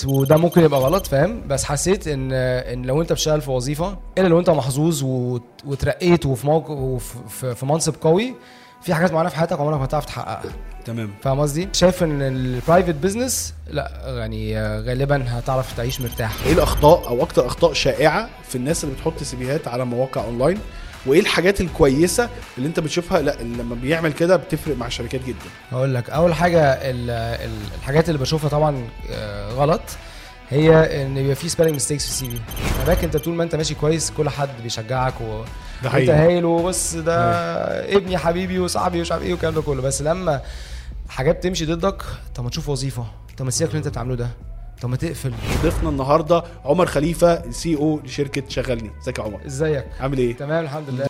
وده ممكن يبقى غلط فاهم بس حسيت ان ان لو انت بتشتغل في وظيفه الا لو انت محظوظ وت- وترقيت وفي موقف وفي في منصب قوي في حاجات معينه في حياتك عمرك ما هتعرف تحققها تمام فاهم قصدي شايف ان البرايفت بزنس لا يعني آه، غالبا هتعرف تعيش مرتاح ايه الاخطاء او اكتر اخطاء شائعه في الناس اللي بتحط سيفيهات على مواقع اونلاين وايه الحاجات الكويسه اللي انت بتشوفها لا اللي لما بيعمل كده بتفرق مع الشركات جدا هقول لك اول حاجه ال- ال- الحاجات اللي بشوفها طبعا آه، غلط هي ان يبقى في سبيلنج ميستيكس في السي في بالك انت طول ما انت ماشي كويس كل حد بيشجعك و... ده انت هايل وبص ده ابني حبيبي وصاحبي ومش عارف ايه والكلام ده كله بس لما حاجات تمشي ضدك طب ما تشوف وظيفه طب ما تسيبك اللي انت بتعمله ده طب ما تقفل ضيفنا النهارده عمر خليفه سي او لشركه شغلني ازيك يا عمر ازيك عامل ايه تمام الحمد لله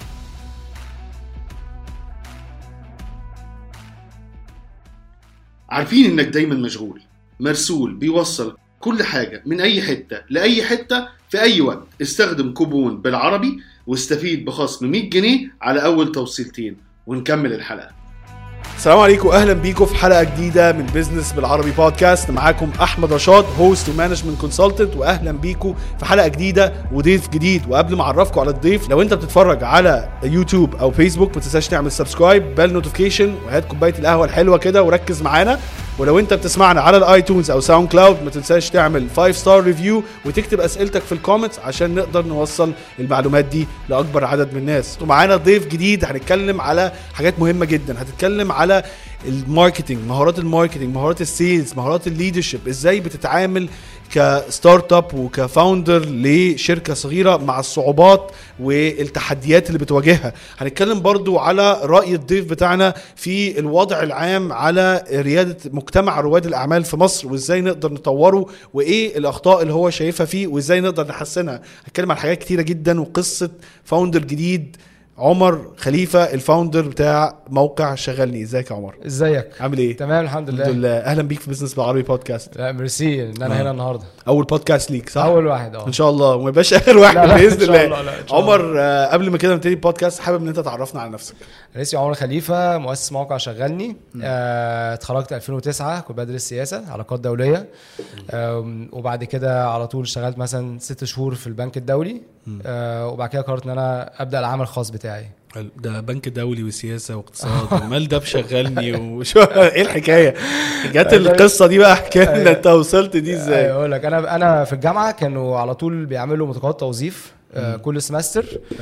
عارفين انك دايما مشغول مرسول بيوصل كل حاجة من أي حتة لأي حتة في أي وقت استخدم كوبون بالعربي واستفيد بخصم 100 جنيه على أول توصيلتين ونكمل الحلقة السلام عليكم اهلا بيكم في حلقه جديده من بيزنس بالعربي بودكاست معاكم احمد رشاد هوست ومانجمنت كونسلتنت واهلا بيكم في حلقه جديده وضيف جديد وقبل ما اعرفكم على الضيف لو انت بتتفرج على يوتيوب او فيسبوك ما تنساش تعمل سبسكرايب بال نوتيفيكيشن وهات كوبايه القهوه الحلوه كده وركز معانا ولو انت بتسمعنا على الايتونز او ساوند كلاود ما تنساش تعمل 5 ستار ريفيو وتكتب اسئلتك في الكومنتس عشان نقدر نوصل المعلومات دي لاكبر عدد من الناس ومعانا ضيف جديد هنتكلم على حاجات مهمه جدا هتتكلم على الماركتنج مهارات الماركتنج مهارات السيلز مهارات الليدرشيب ازاي بتتعامل كستارت اب وكفاوندر لشركه صغيره مع الصعوبات والتحديات اللي بتواجهها هنتكلم برضو على راي الضيف بتاعنا في الوضع العام على رياده مجتمع رواد الاعمال في مصر وازاي نقدر نطوره وايه الاخطاء اللي هو شايفها فيه وازاي نقدر نحسنها هنتكلم عن حاجات كتيره جدا وقصه فاوندر جديد عمر خليفه الفاوندر بتاع موقع شغلني ازيك يا عمر ازيك عامل ايه تمام الحمد لله الحمد لله اهلا بيك في بزنس بالعربي بودكاست لا ميرسي ان انا آه. هنا النهارده اول بودكاست ليك صح اول واحد اه ان شاء الله وما يبقاش اخر واحد لا، لا، باذن إن شاء الله الله، لا، إن شاء الله. عمر آه، قبل ما كده نبتدي البودكاست حابب ان انت تعرفنا على نفسك أنا اسمي عمر خليفه مؤسس موقع شغلني آه، اتخرجت 2009 كنت بدرس سياسه علاقات دوليه آم، وبعد كده على طول اشتغلت مثلا ست شهور في البنك الدولي آه، وبعد كده قررت ان انا ابدا العمل الخاص بتاعي حلو. ده بنك دولي وسياسه واقتصاد ومال ده بشغلني وشو ايه الحكايه جت القصه دي بقى احكي لنا انت وصلت دي ازاي اقول لك انا انا في الجامعه كانوا على طول بيعملوا متقاعد توظيف آه، كل سمستر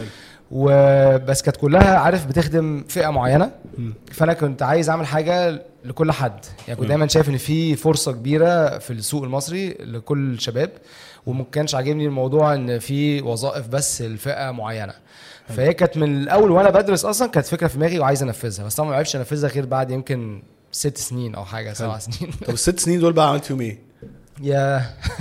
وبس كانت كلها عارف بتخدم فئه معينه فانا كنت عايز اعمل حاجه لكل حد يعني كنت دايما شايف ان في فرصه كبيره في السوق المصري لكل الشباب وما كانش عاجبني الموضوع ان في وظائف بس لفئه معينه فهي كانت من الاول وانا بدرس اصلا كانت فكره في دماغي وعايز انفذها بس طبعا ما عرفتش انفذها غير بعد يمكن ست سنين او حاجه سبع سنين طب الست سنين دول بقى عملت فيهم ايه؟ يا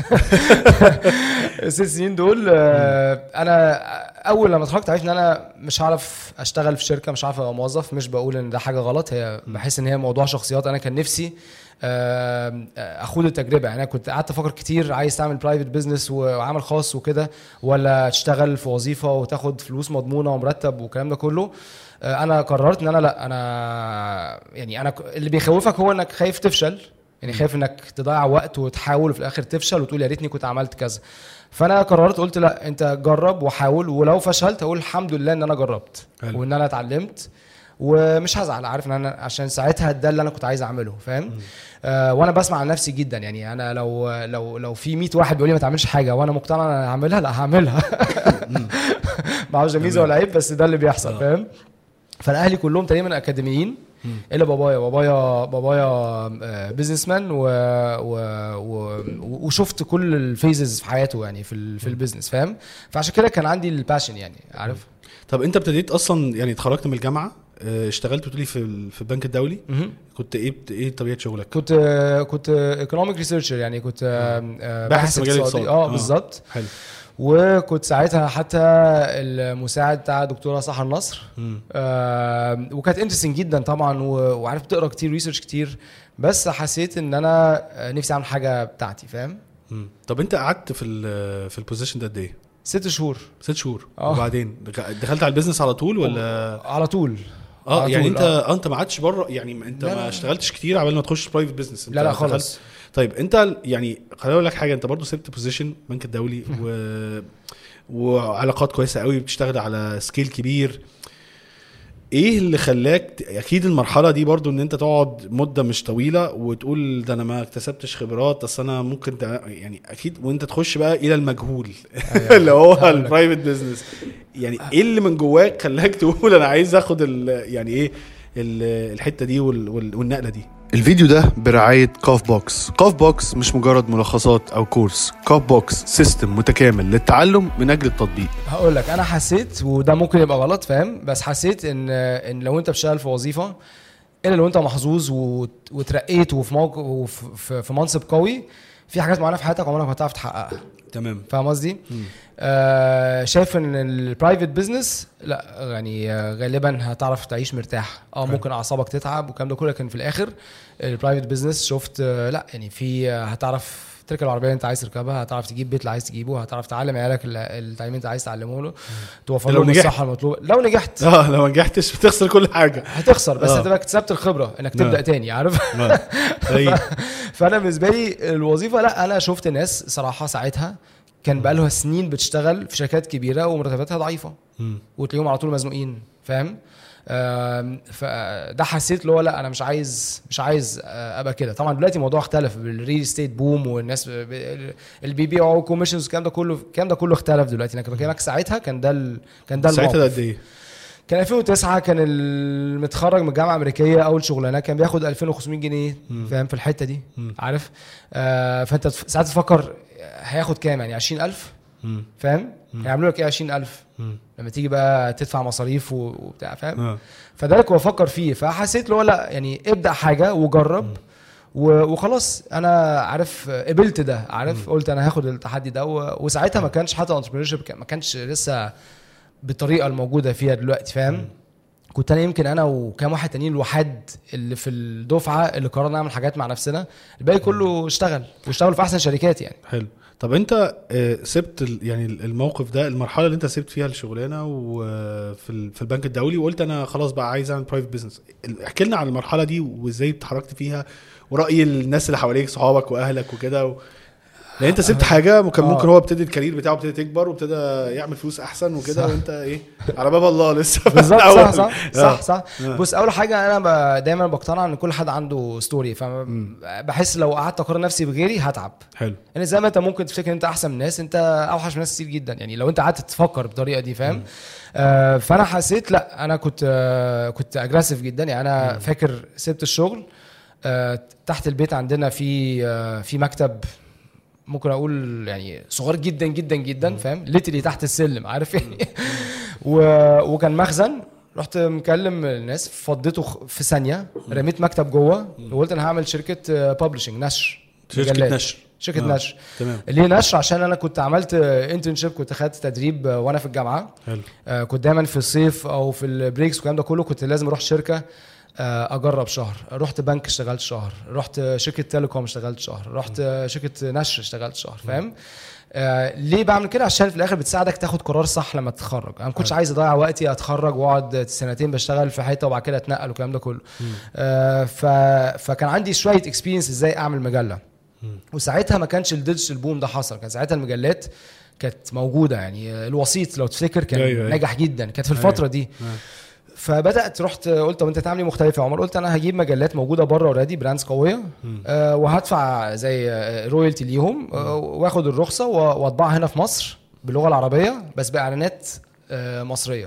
الست سنين دول آه، انا اول لما اتخرجت عرفت ان انا مش هعرف اشتغل في شركه مش هعرف ابقى موظف مش بقول ان ده حاجه غلط هي بحس ان هي موضوع شخصيات انا كان نفسي آه، اخوض التجربه يعني انا كنت قعدت افكر كتير عايز تعمل برايفت بزنس وعمل خاص وكده ولا تشتغل في وظيفه وتاخد فلوس مضمونه ومرتب والكلام ده كله آه، انا قررت ان انا لا انا يعني انا ك- اللي بيخوفك هو انك خايف تفشل يعني خايف انك تضيع وقت وتحاول وفي الاخر تفشل وتقول يا ريتني كنت عملت كذا فانا قررت قلت لا انت جرب وحاول ولو فشلت اقول الحمد لله ان انا جربت حلو. وان انا اتعلمت ومش هزعل عارف ان انا عشان ساعتها ده اللي انا كنت عايز اعمله فاهم آه وانا بسمع عن نفسي جدا يعني انا لو لو لو في 100 واحد بيقول لي ما تعملش حاجه وانا مقتنع ان انا هعملها لا هعملها ما اعرفش ده ميزه ولا عيب بس ده اللي بيحصل فاهم فالاهلي كلهم تقريبا اكاديميين الا بابايا بابايا بابايا بزنس مان و... و... و... وشفت كل الفيزز في حياته يعني في ال... في البيزنس فاهم فعشان كده كان عندي الباشن يعني عارف طب انت ابتديت اصلا يعني اتخرجت من الجامعه آه، اشتغلت بتقولي في ال- في البنك الدولي مهم. كنت ايه بت- ايه طبيعه شغلك؟ كنت كنت ايكونوميك ريسيرشر يعني كنت آه، باحث في مجال اقتصادي. الاقتصاد. اه آه. بالظبط حلو وكنت ساعتها حتى المساعد بتاع دكتوره سحر نصر مم. آه وكانت انترستنج جدا طبعا و- وعارف تقرا كتير ريسيرش كتير بس حسيت ان انا آه، نفسي اعمل حاجه بتاعتي فاهم مم. طب انت قعدت في ال في البوزيشن ده قد ايه؟ ست شهور ست شهور آه. وبعدين دخ- دخلت على البيزنس على طول ولا على طول اه على يعني طول، انت آه. اه انت ما قعدتش بره يعني ما انت لا، ما لا. اشتغلتش كتير عبال ما تخش برايفت بيزنس لا لا خالص طيب انت يعني خليني اقول لك حاجه انت برضو سبت بوزيشن البنك الدولي و... وعلاقات كويسه قوي بتشتغل على سكيل كبير ايه اللي خلاك ت- اكيد المرحله دي برضو ان انت تقعد مده مش طويله وتقول ده انا ما اكتسبتش خبرات اصل انا ممكن تع- يعني اكيد وانت تخش بقى الى المجهول اللي هو هقول لك. البرايفت بزنس يعني ايه اللي من جواك خلاك تقول انا عايز اخد ال- يعني ايه ال- الحته دي وال- وال- والنقله دي الفيديو ده برعاية كاف بوكس كاف بوكس مش مجرد ملخصات أو كورس كاف بوكس سيستم متكامل للتعلم من أجل التطبيق هقول لك انا حسيت وده ممكن يبقى غلط فاهم بس حسيت ان ان لو انت بتشتغل في وظيفه الا لو انت محظوظ وت- وترقيت وفي موقف وفي في- في منصب قوي في حاجات معينه في حياتك عمرك ما هتعرف تحققها تمام فاهم قصدي؟ آه شايف ان البرايفت بزنس لا يعني آه، غالبا هتعرف تعيش مرتاح اه ممكن اعصابك تتعب والكلام ده كله لكن في الاخر البرايفت بزنس شفت آه لا يعني في آه، هتعرف تركب العربيه اللي انت عايز تركبها هتعرف تجيب بيت اللي عايز تجيبه هتعرف تعلم عيالك ال- التعليم اللي انت عايز تعلمه له توفر لو لهم نجحت. الصحه المطلوبه لو نجحت اه لو ما نجحتش بتخسر كل حاجه هتخسر بس آه. هتبقى اكتسبت الخبره انك تبدا آه. تاني عارف آه. طيب. فانا بالنسبه لي الوظيفه لا انا شفت ناس صراحه ساعتها كان بقى لها سنين بتشتغل في شركات كبيره ومرتباتها ضعيفه مم. وتلاقيهم على طول مزنوقين فاهم آم، فده حسيت اللي هو لا انا مش عايز مش عايز آه، ابقى كده طبعا دلوقتي الموضوع اختلف بالريل استيت بوم والناس ب- ب- اللي بيبيعوا كوميشنز والكلام ده كله الكلام ده كله اختلف دلوقتي لكن بكلمك ساعتها كان ده ال... كان ده ساعتها الموقف ده قد ايه؟ كان 2009 كان المتخرج من الجامعه الامريكيه اول شغلانه كان بياخد 2500 جنيه فاهم في الحته دي مم. عارف آه فانت تف- ساعات تفكر هياخد كام يعني 20000 مم. فاهم هيعملوا لك ايه 20000 مم. لما تيجي بقى تدفع مصاريف و- وبتاع فاهم اه فده اللي كنت بفكر فيه فحسيت اللي هو لا يعني ابدا حاجه وجرب و- وخلاص انا عارف قبلت ده عارف قلت انا هاخد التحدي ده و- وساعتها ما كانش حتى entrepreneurship ما كانش لسه بالطريقه الموجوده فيها دلوقتي فاهم كنت انا يمكن انا وكام واحد تانيين الوحيد اللي في الدفعه اللي قررنا نعمل حاجات مع نفسنا الباقي كله اشتغل واشتغل في احسن شركات يعني حلو طب انت آه، سبت ال- يعني الموقف ده المرحله اللي انت سبت فيها الشغلانه وفي ال- في البنك الدولي وقلت انا خلاص بقى عايز اعمل برايفت بزنس احكي لنا عن المرحله دي وازاي اتحركت فيها وراي الناس اللي حواليك صحابك واهلك وكده و... لان انت سبت حاجه كان آه. ممكن هو ابتدي الكارير بتاعه ابتدي تكبر وابتدى يعمل فلوس احسن وكده صح. وانت ايه على باب الله لسه في بالظبط صح الأول. صح آه. صح صح آه. بص اول حاجه انا ب... دايما بقتنع ان كل حد عنده ستوري فبحس لو قعدت اقارن نفسي بغيري هتعب حلو يعني زي ما انت ممكن تفتكر انت احسن من الناس انت اوحش من ناس كتير جدا يعني لو انت قعدت تفكر بالطريقه دي فاهم آه فانا حسيت لا انا كنت آه كنت اجريسيف جدا يعني انا فاكر سبت الشغل آه تحت البيت عندنا في آه في مكتب ممكن اقول يعني صغير جدا جدا جدا فاهم ليتلي تحت السلم عارف يعني و... وكان مخزن رحت مكلم الناس فضيته خ- في ثانيه رميت مكتب جوه وقلت انا هعمل شركه ببلشنج نشر شركه مجلات. نشر شركه آه. نشر تمام ليه نشر عشان انا كنت عملت انترنشيب كنت خدت تدريب آه، وانا في الجامعه حلو آه، كنت دايما في الصيف او في البريكس والكلام ده كله كنت لازم اروح شركه آه، اجرب شهر رحت بنك اشتغلت شهر رحت شركه تيليكوم اشتغلت شهر رحت شركه نشر اشتغلت شهر فاهم آه ليه بعمل كده عشان في الاخر بتساعدك تاخد قرار صح لما تتخرج انا ما كنتش عايز اضيع وقتي اتخرج واقعد سنتين بشتغل في حته وبعد كده اتنقل والكلام ده كله آه ف... فكان عندي شويه اكسبيرينس ازاي اعمل مجله وساعتها ما كانش الديجيتال بوم ده حصل كان ساعتها المجلات كانت موجوده يعني الوسيط لو تفتكر كان أيوة، أيوة أيوة. نجح جدا كانت في الفتره دي فبدات رحت قلت طب انت تعمل ايه مختلف يا عمر قلت انا هجيب مجلات موجوده بره اوريدي براندز قويه آه وهدفع زي رويالتي ليهم آه واخد الرخصه و- واطبعها هنا في مصر باللغه العربيه بس باعلانات آه مصريه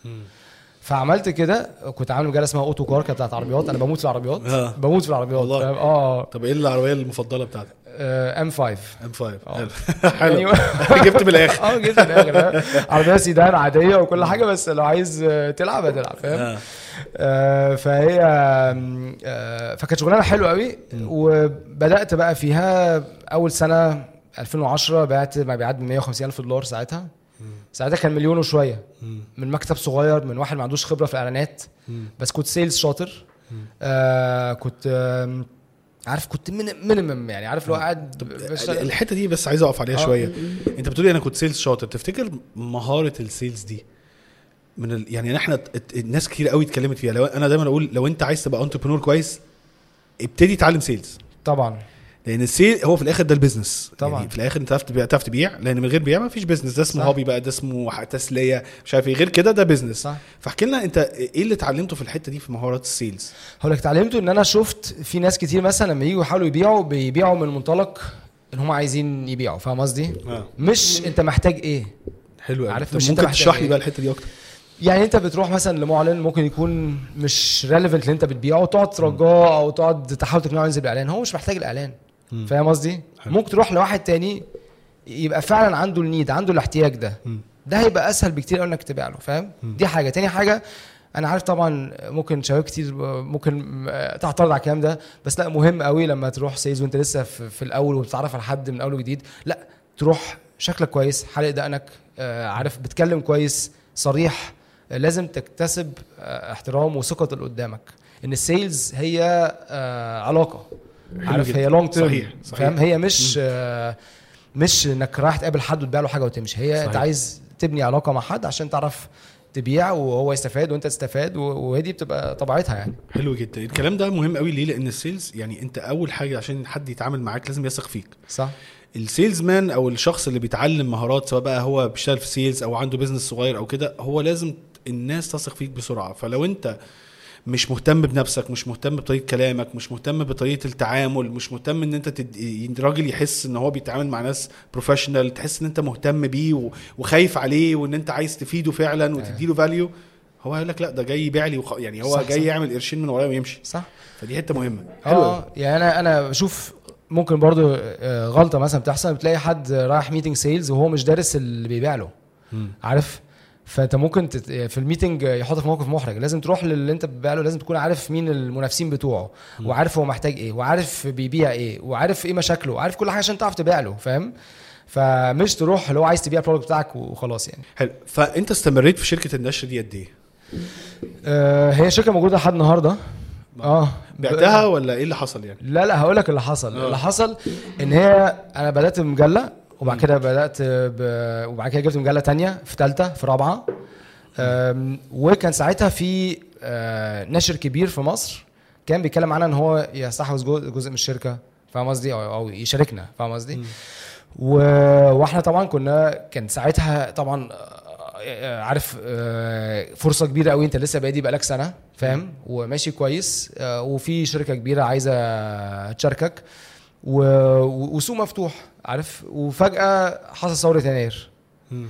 فعملت كده كنت عامل مجله اسمها اوتو كار كانت بتاعت عربيات انا بموت في العربيات آه. بموت في العربيات والله. فاهم؟ اه طب ايه العربيه المفضله بتاعتك ام 5 ام 5 آه. حلو حلو جبت من الاخر اه جبت من الاخر فاهم؟ عربيه سيدان عاديه وكل حاجه بس لو عايز آه، تلعب هتلعب فاهم آه. آه، فهي آم، آه، فكانت شغلانه حلوه قوي وبدات بقى فيها اول سنه 2010 بعت مبيعات ب 150 الف دولار ساعتها ساعتها كان مليون وشويه من مكتب صغير من واحد ما عندوش خبره في الاعلانات بس كنت سيلز شاطر آه كنت آم، عارف كنت مينيمم يعني عارف لو قاعد بشتغل الحته دي بس عايز اقف عليها آه. شويه انت بتقولي انا كنت سيلز شاطر تفتكر مهاره السيلز دي من ال... يعني احنا ات- الناس كتير قوي اتكلمت فيها لو انا دايما اقول لو انت عايز تبقى انتربرنور كويس ابتدي اتعلم سيلز طبعا لان السيل هو في الاخر ده البيزنس طبعا. يعني في الاخر انت تعرف تبيع تعرف تبيع لان من غير بيع ما فيش بيزنس ده اسمه صح. هوبي بقى ده اسمه ح- تسليه مش عارف ايه غير كده ده بيزنس صح فاحكي لنا انت ايه اللي اتعلمته في الحته دي في مهارات السيلز هقول لك اتعلمته ان انا شفت في ناس كتير مثلا لما يجوا يحاولوا يبيعوا بيبيعوا من منطلق ان هم عايزين يبيعوا فاهم قصدي؟ اه مش انت محتاج ايه حلو قوي عارف طب مش انت ممكن محتاج تشرح لي ايه؟ بقى الحته دي اكتر يعني انت بتروح مثلا لمعلن ممكن يكون مش ريليفنت اللي انت بتبيعه وتقعد ترجاه او تقعد تحاول تقنعه ينزل باعلان هو مش محتاج الاعلان مم. فاهم قصدي؟ حلو. ممكن تروح لواحد تاني يبقى فعلا عنده النيد عنده الاحتياج ده مم. ده هيبقى اسهل بكتير قوي انك تبيع له فاهم مم. دي حاجه تاني حاجه انا عارف طبعا ممكن شباب كتير ممكن تعترض على الكلام ده بس لا مهم قوي لما تروح سيلز وانت لسه في, في الاول وبتتعرف على حد من اول وجديد لا تروح شكلك كويس حلق دقنك آه، عارف بتكلم كويس صريح آه، لازم تكتسب آه، احترام وثقه اللي قدامك ان السيلز هي آه، علاقه حلو عارف جدا. هي لونج تيرم صحيح، صحيح. فاهم هي مش آه، مش انك رايح تقابل حد وتبيع له حاجه وتمشي هي صحيح. انت عايز تبني علاقه مع حد عشان تعرف تبيع وهو يستفاد وانت تستفاد و- وهي دي بتبقى طبيعتها يعني حلو جدا الكلام ده مهم قوي ليه لان السيلز يعني انت اول حاجه عشان حد يتعامل معاك لازم يثق فيك صح السيلز مان او الشخص اللي بيتعلم مهارات سواء بقى هو بيشتغل في سيلز او عنده بيزنس صغير او كده هو لازم الناس تثق فيك بسرعه فلو انت مش مهتم بنفسك مش مهتم بطريقه كلامك مش مهتم بطريقه التعامل مش مهتم ان انت تد... راجل يحس ان هو بيتعامل مع ناس بروفيشنال تحس ان انت مهتم بيه و... وخايف عليه وان انت عايز تفيده فعلا وتديله فاليو هو هيقول لك لا ده جاي يبيع لي وخ... يعني هو صح، جاي صح. يعمل قرشين من ورايا ويمشي صح فدي حته مهمه حلو أوي. اه يعني انا انا بشوف ممكن برضو آه، غلطه مثلا بتحصل بتلاقي حد رايح ميتنج سيلز وهو مش دارس اللي بيبيع له مم. عارف فانت ممكن تت... في الميتنج يحطك في موقف محرج لازم تروح للي انت بتبيع له لازم تكون عارف مين المنافسين بتوعه وعارف هو محتاج ايه وعارف بيبيع ايه وعارف ايه مشاكله وعارف كل حاجه عشان تعرف تبيع له فاهم فمش تروح اللي هو عايز تبيع البرودكت بتاعك وخلاص يعني حلو فانت استمريت في شركه النشر دي قد ايه؟ آه هي شركه موجوده لحد النهارده اه بعتها ولا ايه اللي حصل يعني؟ لا لا هقول لك اللي حصل آه. اللي حصل ان هي انا بدات بمجله وبعد كده بدات ب... وبعد كده جبت مجله تانية في ثالثه في رابعه أم، وكان ساعتها في آه، ناشر كبير في مصر كان بيتكلم عنها ان هو يستحوذ جو- جزء من الشركه فاهم قصدي او أو يشاركنا فاهم قصدي و... واحنا طبعا كنا كان ساعتها طبعا آه، عارف آه، فرصه كبيره قوي انت لسه بادي بقالك سنه فاهم وماشي كويس آه، وفي شركه كبيره عايزه تشاركك و... و- وسوق مفتوح عارف وفجاه حصل ثوره يناير مم.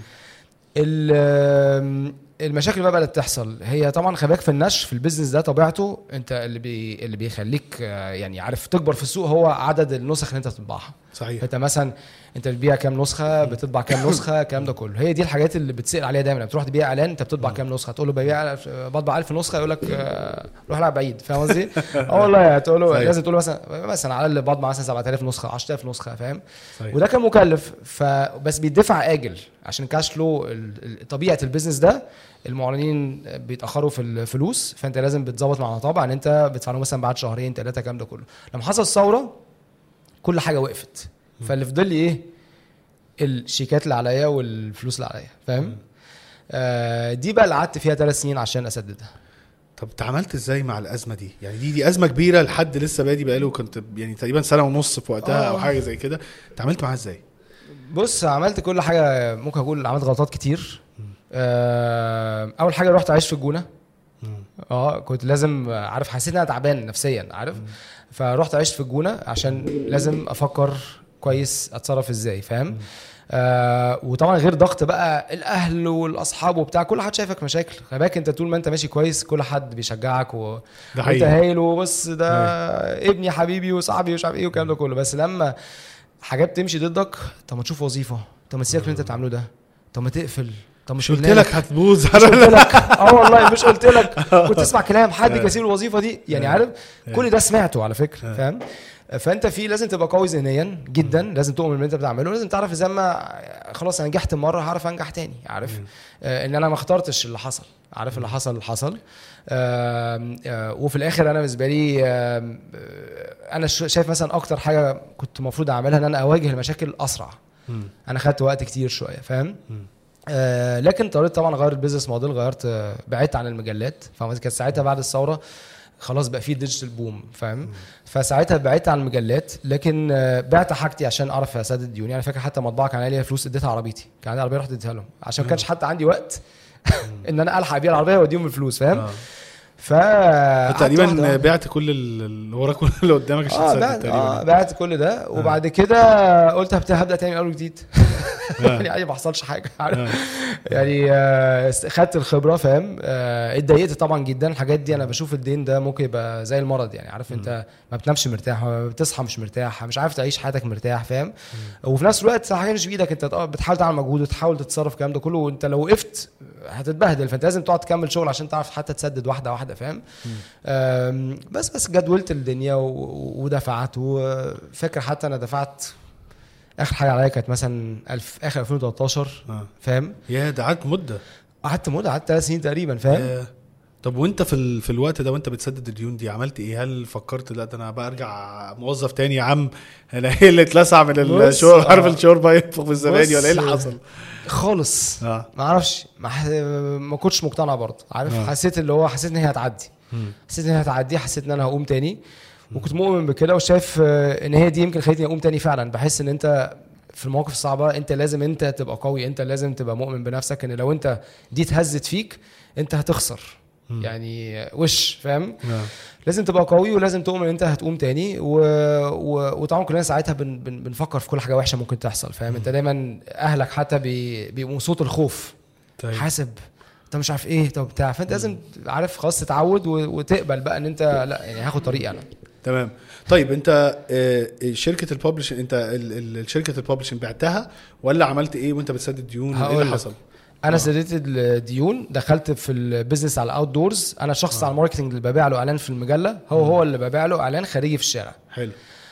ال- المشاكل بقى بدات تحصل هي طبعا خلي بالك في النشر في البيزنس ده طبيعته انت اللي بي اللي بيخليك آه، يعني عارف تكبر في السوق هو عدد النسخ اللي انت بتطبعها صحيح انت مثلا انت بتبيع كام نسخه بتطبع كام نسخه الكلام ده كله هي دي الحاجات اللي بتسال عليها دايما لما تروح تبيع اعلان انت بتطبع كام نسخه تقول له ببيع بطبع 1000 نسخه يقول لك آه، روح العب بعيد فاهم قصدي؟ اه والله تقول له صحيح. لازم تقول له مثلا مثلا على الاقل بطبع مثلا 7000 نسخه 10000 نسخه فاهم؟ صحيح وده كان مكلف فبس بيدفع اجل عشان كاش فلو ال- ال- طبيعه البيزنس ده المعلنين بيتاخروا في الفلوس فانت لازم بتظبط مع المطابع ان انت بتدفع لهم مثلا بعد شهرين ثلاثه الكلام ده كله لما حصل الثوره كل حاجه وقفت فاللي فضل لي ايه الشيكات اللي عليا والفلوس اللي عليا فاهم آه دي بقى اللي قعدت فيها ثلاث سنين عشان اسددها طب اتعاملت ازاي مع الازمه دي؟ يعني دي دي ازمه كبيره لحد لسه بادي بقاله كنت يعني تقريبا سنه ونص في وقتها آه. او حاجه زي كده اتعاملت معاها ازاي؟ بص عملت كل حاجه ممكن اقول عملت غلطات كتير آه اول حاجه رحت عايش في الجونه اه كنت لازم عارف حسيت ان انا تعبان نفسيا عارف فرحت عشت في الجونه عشان لازم افكر كويس اتصرف ازاي فاهم آه وطبعا غير ضغط بقى الاهل والاصحاب وبتاع كل حد شايفك مشاكل خلي بالك انت طول ما انت ماشي كويس كل حد بيشجعك و... ده وانت حقيقي هايل وبص ده ابني حبيبي وصاحبي ومش عارف ايه والكلام ده كله بس لما حاجات تمشي ضدك طب ما تشوف وظيفه طب ما تسيبك اللي انت بتعمله ده طب ما تقفل طب مش مش قلت قلنا لك هتبوظ مش قلت لك اه والله مش قلت لك كنت تسمع كلام حد كان يسيب الوظيفه دي يعني عارف كل ده سمعته على فكره فاهم فانت في لازم تبقى قوي ذهنيا جدا لازم تؤمن باللي انت بتعمله لازم تعرف ازاي ما خلاص انا نجحت مره هعرف انجح تاني عارف آه ان انا ما اخترتش اللي حصل عارف اللي حصل اللي حصل آم، آه وفي الاخر انا بالنسبه لي آم، آه، انا شا- شايف مثلا اكتر حاجه كنت المفروض اعملها ان انا اواجه المشاكل اسرع مم. انا خدت وقت كتير شويه فاهم مم. آه لكن اضطريت طبعا اغير البيزنس موديل غيرت آه بعدت عن المجلات فاهم قصدي؟ كانت ساعتها بعد الثوره خلاص بقى في ديجيتال بوم فاهم فساعتها بعدت عن المجلات لكن آه، بعت حاجتي عشان اعرف اسدد ديوني انا فاكر حتى مطبعه كان عليها فلوس اديتها عربيتي كان عندي عربيه رحت اديتها لهم عشان ما كانش حتى عندي وقت ان انا الحق ابيع العربيه واديهم الفلوس فاهم آه. ف قعدت تقريبا واحدة واحدة. بعت كل ال- اللي وراك كل اللي قدامك عشان اه تسدد بعت اه تقريبا بعت كل ده وبعد كده قلت هبدا هبدا تاني من اول وجديد يعني عادي ما حصلش حاجه عارف آه. يعني آه، خدت الخبره فاهم آه، اتضايقت طبعا جدا الحاجات دي انا بشوف الدين ده ممكن يبقى زي المرض يعني عارف انت ما بتنامش مرتاح ما بتصحى مش مرتاح مش عارف تعيش حياتك مرتاح فاهم وفي نفس الوقت حاجه مش بايدك انت طبعاً بتحاول تعمل مجهود وتحاول تتصرف الكلام ده كله وانت لو وقفت هتتبهدل فانت لازم تقعد تكمل شغل عشان تعرف حتى تسدد واحده واحده فاهم آم، بس بس جدولت الدنيا و- و- ودفعت وفاكر حتى انا دفعت اخر حاجه عليا كانت مثلا الف اخر 2013 آه. فاهم يا ده قعدت مده قعدت مده قعدت ثلاث سنين تقريبا فاهم يا. طب وانت في ال... في الوقت ده وانت بتسدد الديون دي عملت ايه؟ هل فكرت لا ده انا بقى ارجع موظف تاني يا عم انا ايه اللي اتلسع من بص، الشغل عارف آه. الشوربه ينفخ في الزبادي ولا ايه اللي بص، حصل؟ خالص اه ما اعرفش ما, ح... ما كنتش مقتنع برضه عارف آه. حسيت اللي هو حسيت ان هي هتعدي حسيت ان هي هتعدي حسيت ان انا هقوم تاني وكنت مؤمن بكده وشايف آه، ان هي دي يمكن خلتني اقوم تاني فعلا بحس ان انت في المواقف الصعبه انت لازم انت تبقى قوي انت لازم تبقى مؤمن بنفسك ان لو انت دي اتهزت فيك انت هتخسر يعني وش فاهم آه. لازم تبقى قوي ولازم تؤمن ان انت هتقوم تاني و... و... وطبعا كلنا ساعتها بن... بن... بنفكر في كل حاجه وحشه ممكن تحصل فاهم انت دايما اهلك حتى بي... بيبقوا صوت الخوف طيب حاسب انت مش عارف ايه طب بتاع فانت لازم عارف خلاص تتعود و... وتقبل بقى ان انت لا يعني هاخد طريقي انا تمام طيب انت آه، شركه الببلشن انت ال- ال- شركه الببلشن بعتها ولا عملت ايه وانت بتسدد ديون وايه هقول اللي لك. حصل؟ انا سددت الديون دخلت في البيزنس على الاوت دورز انا الشخص على الماركتنج اللي ببيع له اعلان في المجله هو هو اللي ببيع له اعلان خارجي في الشارع حلو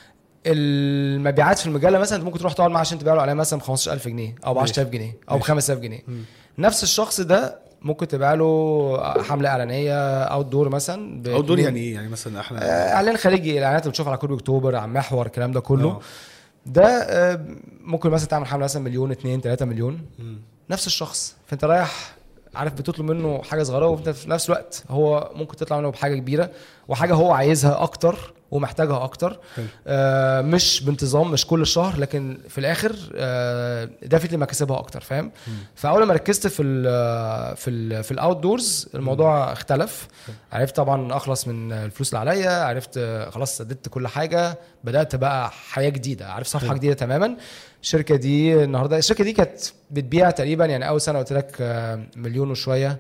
المبيعات في المجله مثلا انت ممكن تروح تقعد معاه عشان تبيع له اعلان مثلا ب 15000 جنيه او ب 10000 جنيه او ب ماشي. 5000 جنيه نفس الشخص ده ممكن تبيع له حمله اعلانيه اوت دور مثلا ب او دول اتنين- يعني ايه يعني مثلا احنا آه، اعلان خارجي الاعلانات اللي بتشوفها على كل اكتوبر على محور الكلام ده كله آه. ده آه، ممكن مثلا تعمل حمله مثلا مليون 2 3 مليون مم. نفس الشخص فانت رايح عارف بتطلب منه حاجه صغيره وفي في نفس الوقت هو ممكن تطلع منه بحاجه كبيره وحاجه هو عايزها اكتر ومحتاجها اكتر حلو. آه مش بانتظام مش كل شهر لكن في الاخر آه دافت لي مكاسبها اكتر فاهم فاول ما ركزت في ال في ال في الاوت دورز الموضوع اختلف عرفت طبعا اخلص من الفلوس اللي عليا عرفت آه، خلاص سددت كل حاجه بدات بقى حياه جديده عارف صفحه حلو. جديده تماما الشركه دي النهارده الشركه دي كانت بتبيع تقريبا يعني اول سنه قلت لك آه، مليون وشويه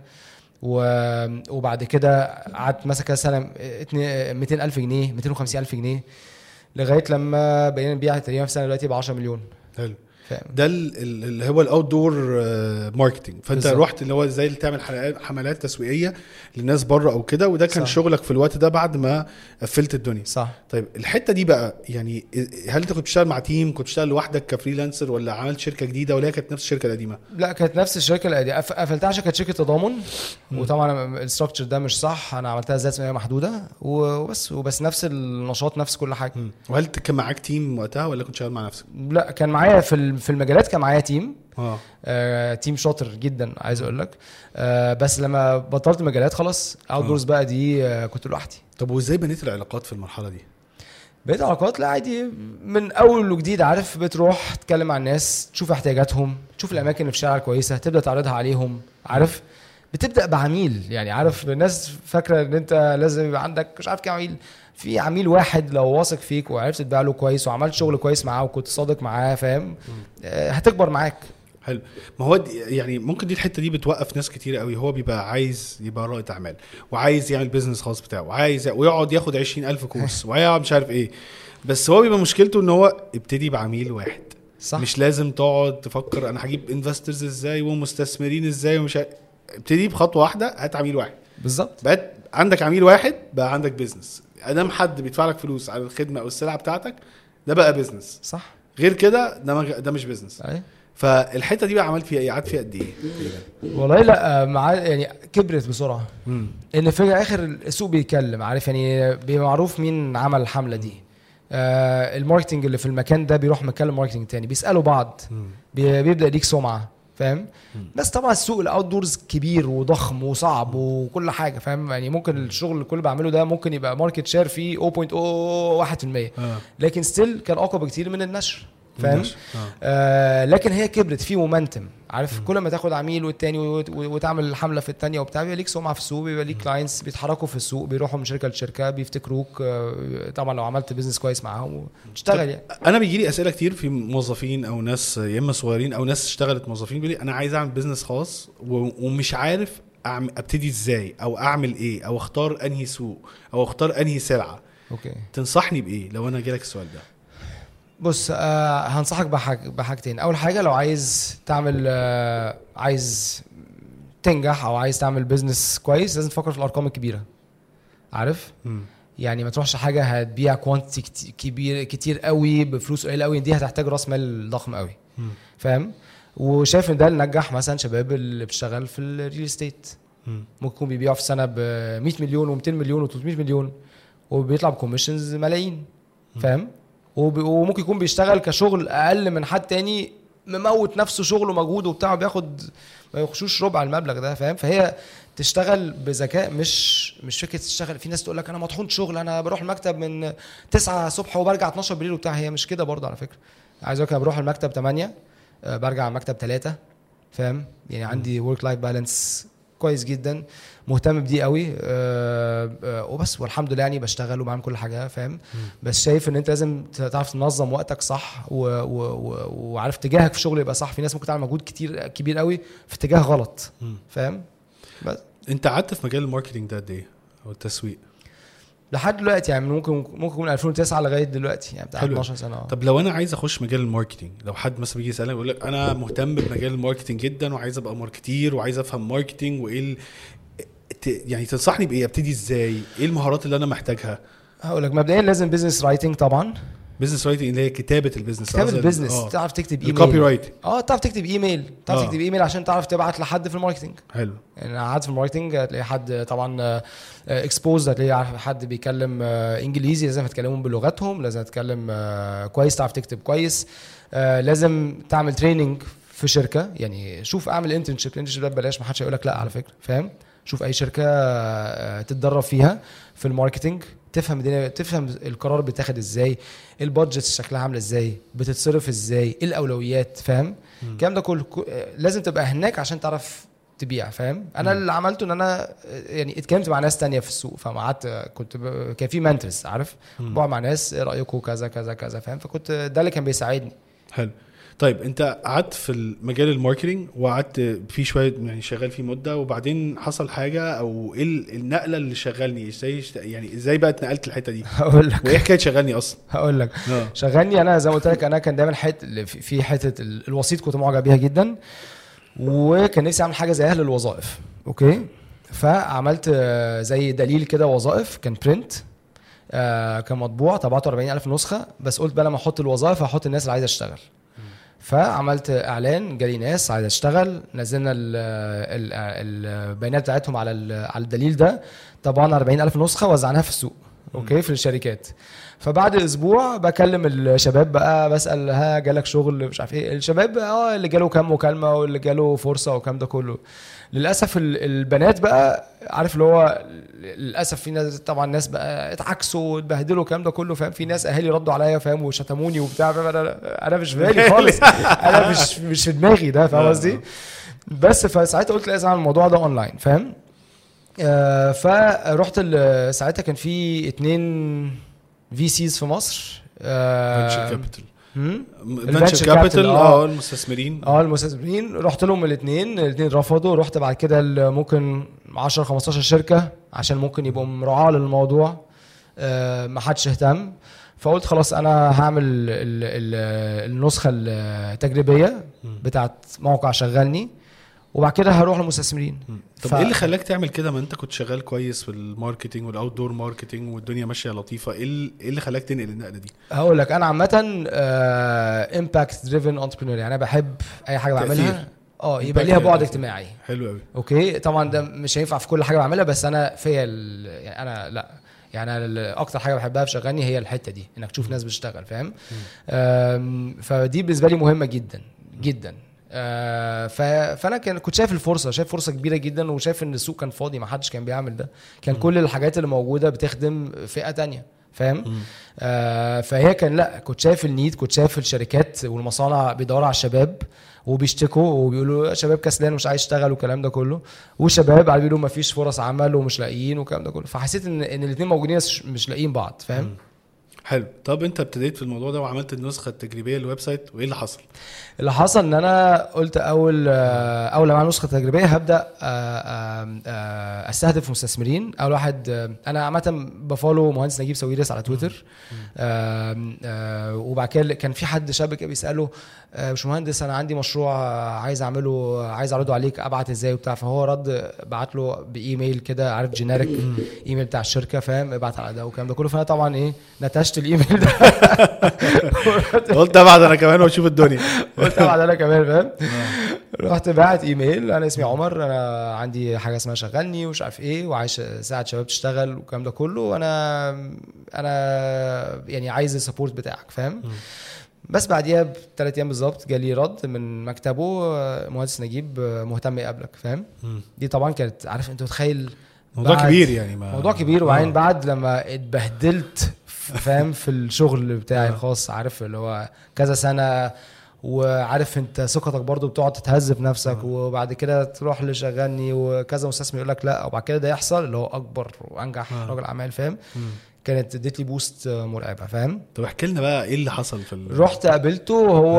و- وبعد كده قعدت مثلا كده سنه 200 الف جنيه 250 الف جنيه لغايه لما بقينا نبيع تقريبا في سنه دلوقتي ب 10 مليون حلو فاهم ده ال- ال- اللي هو الاوت دور ماركتنج فانت بالظبط. رحت اللي هو ازاي تعمل حلقات حملات تسويقيه للناس بره او كده وده كان صح. شغلك في الوقت ده بعد ما قفلت الدنيا صح طيب الحته دي بقى يعني هل انت كنت بتشتغل مع تيم كنت بتشتغل لوحدك كفريلانسر ولا عملت شركه جديده ولا هي كانت نفس الشركه القديمه لا كانت نفس الشركه القديمه قف- قفلتها عشان كانت شركه تضامن وطبعا الستراكشر ده مش صح انا عملتها ذات اسمها محدوده وبس وبس نفس النشاط نفس كل حاجه وهل كان معاك تيم وقتها ولا كنت شغال مع نفسك لا كان معايا في ال- في المجالات كان معايا تيم اه آه، تيم شاطر جدا عايز اقول لك آه، بس لما بطلت مجالات خلاص اوت دورز بقى دي آه، كنت لوحدي طب وازاي بنيت العلاقات في المرحله دي بقيت علاقات لا عادي من اول وجديد عارف بتروح تتكلم مع الناس تشوف احتياجاتهم تشوف الاماكن اللي في الشارع الكويسه تبدا تعرضها عليهم عارف بتبدا بعميل يعني عارف الناس فاكره ان انت لازم يبقى عندك مش عارف كام عميل في عميل واحد لو واثق فيك وعرفت تبيع له كويس وعملت شغل كويس معاه وكنت صادق معاه فاهم آه، هتكبر معاك حلو ما هو دي يعني ممكن دي الحته دي بتوقف ناس كتير قوي هو بيبقى عايز يبقى رائد اعمال وعايز يعمل بيزنس خاص بتاعه وعايز ويقعد ياخد 20000 كورس ويقعد مش عارف ايه بس هو بيبقى مشكلته ان هو ابتدي بعميل واحد صح مش لازم تقعد تفكر انا هجيب انفسترز ازاي ومستثمرين ازاي ومش عارف. ابتدي بخطوه واحده هات عميل واحد بالظبط بقت عندك عميل واحد بقى عندك بيزنس ادام حد بيدفع لك فلوس على الخدمه او السلعه بتاعتك ده بقى بيزنس صح غير كده ده ما- ده مش بيزنس أيوة. فالحته دي بقى عملت فيها ايه قعدت فيها قد ايه والله لا آه، مع يعني كبرت بسرعه ان في الاخر السوق بيتكلم عارف يعني بيبقى معروف مين عمل الحمله دي آه الماركتنج اللي في المكان ده بيروح مكان ماركتنج تاني بيسالوا بعض بي- بيبدا يديك سمعه فاهم بس طبعا السوق الاوت دورز كبير وضخم وصعب وكل حاجه فاهم يعني ممكن الشغل اللي كل بعمله ده ممكن يبقى ماركت شير فيه 0.01% آه. لكن ستيل كان اقوى بكتير من النشر فاهم ماشي. آه. آه لكن هي كبرت في مومنتم عارف كل ما تاخد عميل والتاني وت- وتعمل حمله في التانيه وبتاع بيبقى ليك سمعه في السوق بيبقى ليك كلاينتس بيتحركوا في السوق بيروحوا من شركه لشركه بيفتكروك آه طبعا لو عملت بزنس كويس معاهم وتشتغل يعني انا بيجي لي اسئله كتير في موظفين او ناس يا اما صغيرين او ناس اشتغلت موظفين بيقول لي انا عايز اعمل بزنس خاص و- ومش عارف أعمل ابتدي ازاي او اعمل ايه او اختار انهي سوق او اختار انهي سلعه اوكي تنصحني بايه لو انا جالك السؤال ده بص آه هنصحك بحاج بحاجتين اول حاجه لو عايز تعمل آه عايز تنجح او عايز تعمل بزنس كويس لازم تفكر في الارقام الكبيره عارف مم. يعني ما تروحش حاجه هتبيع كوانتيتي كبير كتير قوي بفلوس قليله قوي دي هتحتاج راس مال ضخم قوي مم. فاهم وشايف ان ده اللي نجح مثلا شباب اللي بتشتغل في الريل استيت مم. ممكن يكون بيبيعوا في السنه ب 100 مليون و200 مليون و300 مليون وبيطلع بكوميشنز ملايين فاهم وب- وممكن يكون بيشتغل كشغل اقل من حد تاني مموت نفسه شغل ومجهود وبتاع بياخد ما يخشوش ربع المبلغ ده فاهم فهي تشتغل بذكاء مش مش فكره تشتغل في ناس تقول لك انا مطحون شغل انا بروح المكتب من 9 الصبح وبرجع 12 بالليل وبتاع هي مش كده برضه على فكره عايز اقول لك انا بروح المكتب 8 آه، برجع المكتب 3 فاهم يعني عندي ورك لايف بالانس كويس جدا مهتم بدي قوي آه، آه، وبس والحمد لله يعني بشتغل وبعمل كل حاجه فاهم بس شايف ان انت لازم تعرف تنظم وقتك صح و... و... و... وعارف اتجاهك في الشغل يبقى صح في ناس ممكن تعمل مجهود كتير كبير قوي في اتجاه غلط مم. فاهم بس انت قعدت في مجال الماركتينج ده قد ايه او التسويق لحد دلوقتي يعني ممكن ممكن يكون 2009 لغايه دلوقتي يعني بتاع حلو. 12 سنه آه. طب لو انا عايز اخش مجال الماركتينج لو حد مثلا بيجي يسالني يقول لك انا مهتم بمجال الماركتينج جدا وعايز ابقى ماركتير وعايز افهم ماركتينج وايه ال... ت- يعني تنصحني بايه ابتدي ازاي ايه المهارات اللي انا محتاجها هقول لك مبدئيا لازم بزنس رايتنج طبعا بزنس رايتنج اللي هي كتابه البزنس كتاب قصدي- البيزنس آه. تعرف تكتب الكوبي ايميل رايتنج اه تعرف تكتب ايميل تعرف آه. تكتب ايميل عشان تعرف تبعت لحد في الماركتنج حلو يعني انا قعدت في الماركتنج هتلاقي حد طبعا اكسبوز هتلاقي عارف حد بيتكلم آه، انجليزي لازم تكلمهم بلغتهم لازم تتكلم آه، كويس تعرف تكتب كويس آه، لازم تعمل تريننج في شركه يعني شوف اعمل انترنشيب الانترنشيب ده ببلاش ما حدش هيقول لك لا على فكره فاهم شوف اي شركه آه، تتدرب فيها في الماركتنج تفهم الدنيا تفهم القرار بيتاخد ازاي البادجت شكلها عامله ازاي بتتصرف ازاي ايه الاولويات فاهم الكلام ده كله كو- آه، لازم تبقى هناك عشان تعرف تبيع فاهم انا اللي عملته ان انا آه، يعني اتكلمت مع ناس تانية في السوق فما قعدت آه، كنت ب... كان في منترز عارف بقعد مع ناس ايه رايكم كذا كذا كذا فاهم فكنت ده اللي كان بيساعدني حلو طيب انت قعدت في المجال الماركتينج وقعدت فيه شويه يعني شغال فيه مده وبعدين حصل حاجه او ايه ال- النقله اللي شغلني ازاي اشت- يعني ازاي بقى اتنقلت الحته دي هقول لك وايه حكايه شغلني اصلا هقول لك اه شغلني انا زي ما قلت لك انا كان دايما حت في في حته ال- الوسيط كنت معجب بيها جدا وكان نفسي اعمل حاجه زيها للوظائف اوكي فعملت آه، زي دليل كده وظائف كان برنت آه كان مطبوع طبعته 40000 نسخه بس قلت بقى لما احط الوظائف هحط الناس اللي عايزه تشتغل فعملت اعلان جالي ناس عايزه تشتغل نزلنا ال- ال- البيانات بتاعتهم على ال- على الدليل ده طبعا 40000 نسخه وزعناها في السوق اوكي في الشركات فبعد اسبوع بكلم الشباب بقى بسال ها جالك شغل مش عارف ايه الشباب اه اللي جاله كام مكالمه واللي جاله فرصه والكلام ده كله للاسف ال- البنات بقى عارف اللي هو للاسف في ناس طبعا ناس بقى اتعكسوا واتبهدلوا الكلام ده كله فاهم في ناس اهالي ردوا عليا فاهم وشتموني وبتاع فاهم؟ انا انا مش في بالي خالص انا مش مش في دماغي ده فاهم قصدي بس فساعتها قلت لازم اعمل الموضوع ده اونلاين فاهم آه فرحت ال- ساعتها كان في اتنين في سيز في مصر فينشر اه كابيتال هم؟ فينشر Capital، كابيتال آه. اه المستثمرين اه المستثمرين رحت لهم الاثنين الاثنين رفضوا رحت بعد كده ل- ممكن 10 15 شركه عشان ممكن يبقوا مراعاه للموضوع آه ما حدش اهتم فقلت خلاص انا هعمل ال ال النسخه التجريبيه بتاعت موقع شغلني وبعد كده هروح للمستثمرين طب ف- ايه اللي خلاك تعمل كده ما انت كنت شغال كويس في الماركتينج والاوت دور ماركتينج والدنيا ماشيه لطيفه ايه ال- ايه اللي خلاك تنقل النقله دي هقول لك انا عامه امباكت دريفن انتربرينور يعني انا بحب اي حاجه تأثير. بعملها اه يبقى Impact ليها بعد تأثير. اجتماعي حلو قوي اوكي طبعا ده مش هينفع في كل حاجه بعملها بس انا فيا ال- يعني انا لا يعني انا ال- اكتر حاجه بحبها في شغلني هي الحته دي انك تشوف ناس بتشتغل فاهم أم، فدي بالنسبه لي مهمه جدا جدا آه ف... فانا كان كنت شايف الفرصه شايف فرصه كبيره جدا وشايف ان السوق كان فاضي ما حدش كان بيعمل ده كان كل الحاجات اللي موجوده بتخدم فئه تانية فاهم آه فهي كان لا كنت شايف النيد كنت شايف الشركات والمصانع بيدوروا على الشباب وبيشتكوا وبيقولوا يا شباب كسلان ومش عايز يشتغل والكلام ده كله والشباب قاعدين بيقولوا ما فيش فرص عمل ومش لاقيين والكلام ده كله فحسيت ان ان الاثنين موجودين بس مش- مش لاقيين بعض فاهم حلو طب انت ابتديت في الموضوع ده وعملت النسخه التجريبيه للويب سايت وايه اللي حصل اللي حصل ان انا قلت اول آه، اول لما اعمل نسخه تجريبيه هبدا آه، آه، آه، استهدف مستثمرين اول واحد آه، انا عامه بفولو مهندس نجيب ساويرس على تويتر آم، آه، وبعد كده كان في حد شاب كده بيساله آه، باشمهندس انا عندي مشروع آه، عايز اعمله عايز اعرضه عليك ابعت ازاي وبتاع فهو رد بعت له بايميل كده عارف جينيريك ايميل بتاع الشركه فاهم ابعت على ده والكلام ده كله فانا طبعا ايه نتشت الايميل ده قلت ابعد انا كمان واشوف الدنيا قلت ابعت انا كمان فاهم رحت باعت ايميل انا اسمي عمر انا عندي حاجه اسمها شغلني ومش عارف ايه وعايز اساعد شباب تشتغل والكلام ده كله وانا انا يعني عايز السبورت بتاعك فاهم بس بعديها بثلاث ايام بالظبط جالي رد من مكتبه آه، مهندس نجيب آه، مهتم يقابلك فاهم دي طبعا كانت عارف انت متخيل موضوع بعد- كبير يعني ما موضوع كبير وبعدين آه. بعد لما اتبهدلت فاهم في الشغل بتاعي الخاص عارف اللي هو كذا سنه وعارف انت ثقتك برضو بتقعد تتهز في نفسك وبعد كده تروح لشغلني وكذا مستثمر يقول لك لا وبعد كده ده يحصل اللي هو اكبر وانجح راجل اعمال فاهم كانت اديت لي بوست مرعبه فاهم طب احكي لنا بقى ايه اللي حصل في ال... رحت قابلته هو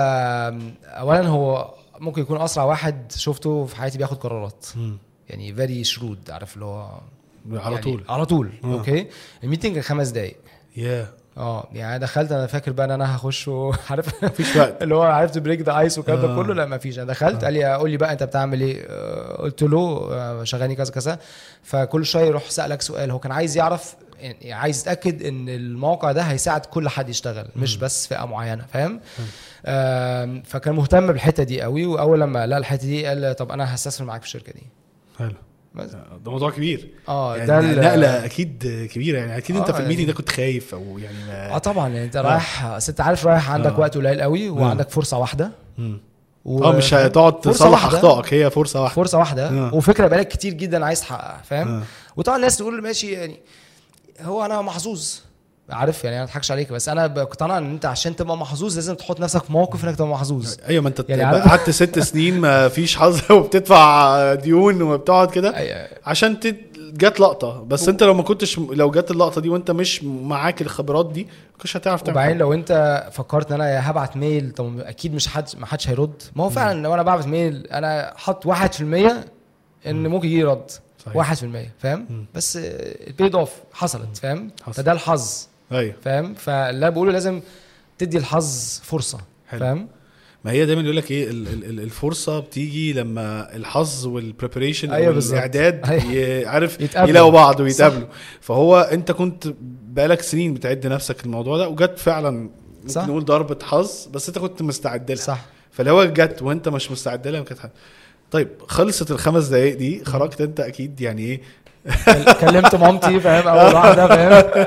اولا هو ممكن يكون اسرع واحد شفته في حياتي بياخد قرارات مم. يعني فيري شرود عارف اللي هو على يعني طول على طول آه. اوكي الميتنج كان خمس دقايق يا اه يعني أنا دخلت انا فاكر بقى ان انا هخش وعارف مفيش وقت اللي هو عرفت بريك ذا ايس والكلام ده آه. كله لا ما فيش انا دخلت قال لي قول لي بقى انت بتعمل ايه آه، قلت له آه، شغلني كذا كذا فكل شويه يروح سالك سؤال هو كان عايز يعرف يعني عايز يتاكد ان الموقع ده هيساعد كل حد يشتغل مش بس فئه معينه فاهم آم، فكان مهتم بالحته دي قوي واول لما لقى الحته دي قال طب انا هستثمر معاك في الشركه دي حلو بس ده موضوع كبير اه يعني ده ال- نقله اكيد كبيره يعني اكيد انت آه، في الميتنج يعني- ده كنت خايف او يعني ما اه طبعا يعني انت رايح أصل انت عارف رايح عندك آه. وقت قليل قوي وعندك فرصه واحده مم. و... اه مش هتقعد فرصة تصلح واحدة. اخطائك هي فرصه واحده فرصه واحده آه. وفكره بقالك كتير جدا عايز تحققها فاهم آه. وطبعا الناس تقول ماشي يعني هو انا محظوظ عارف يعني انا ما اضحكش عليك بس انا بقتنع ان انت عشان تبقى محظوظ لازم تحط نفسك في موقف انك تبقى محظوظ ايوه ما انت يعني يعني عارف- قعدت ست سنين ما فيش حظ وبتدفع ديون وبتقعد كده أي- عشان تت... جت لقطه بس انت لو ما كنتش لو جت اللقطه دي وانت مش معاك الخبرات دي ما كنتش هتعرف تعمل وبعدين حاجة. لو انت فكرت ان انا هبعت ميل طب اكيد مش حد ما حدش هيرد ما هو فعلا لو انا بعت ميل انا حط 1% ان ممكن يجي رد صحيح. 1% فاهم بس البيد اوف حصلت فاهم حصل. فده الحظ ايوه فاهم فاللي أنا بقوله لازم تدي الحظ فرصه حلو. فاهم ما هي دايما يقول لك ايه ال- ال- ال- الفرصه بتيجي لما الحظ والبريبريشن أيوة بالظبط. والاعداد أيوة. ي- عارف يتقابلوا. يلاقوا بعض ويتقابلوا فهو انت كنت بقالك سنين بتعد نفسك الموضوع ده وجت فعلا صح. ممكن نقول ضربه حظ بس انت كنت مستعد لها صح فلو جت وانت مش مستعد لها كانت حاجة. طيب خلصت الخمس دقايق دي خرجت انت اكيد يعني ايه كلمت مامتي فاهم اول واحده فاهم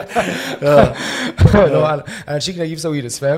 اللي هو انا انا شيك نجيب ساويرس فاهم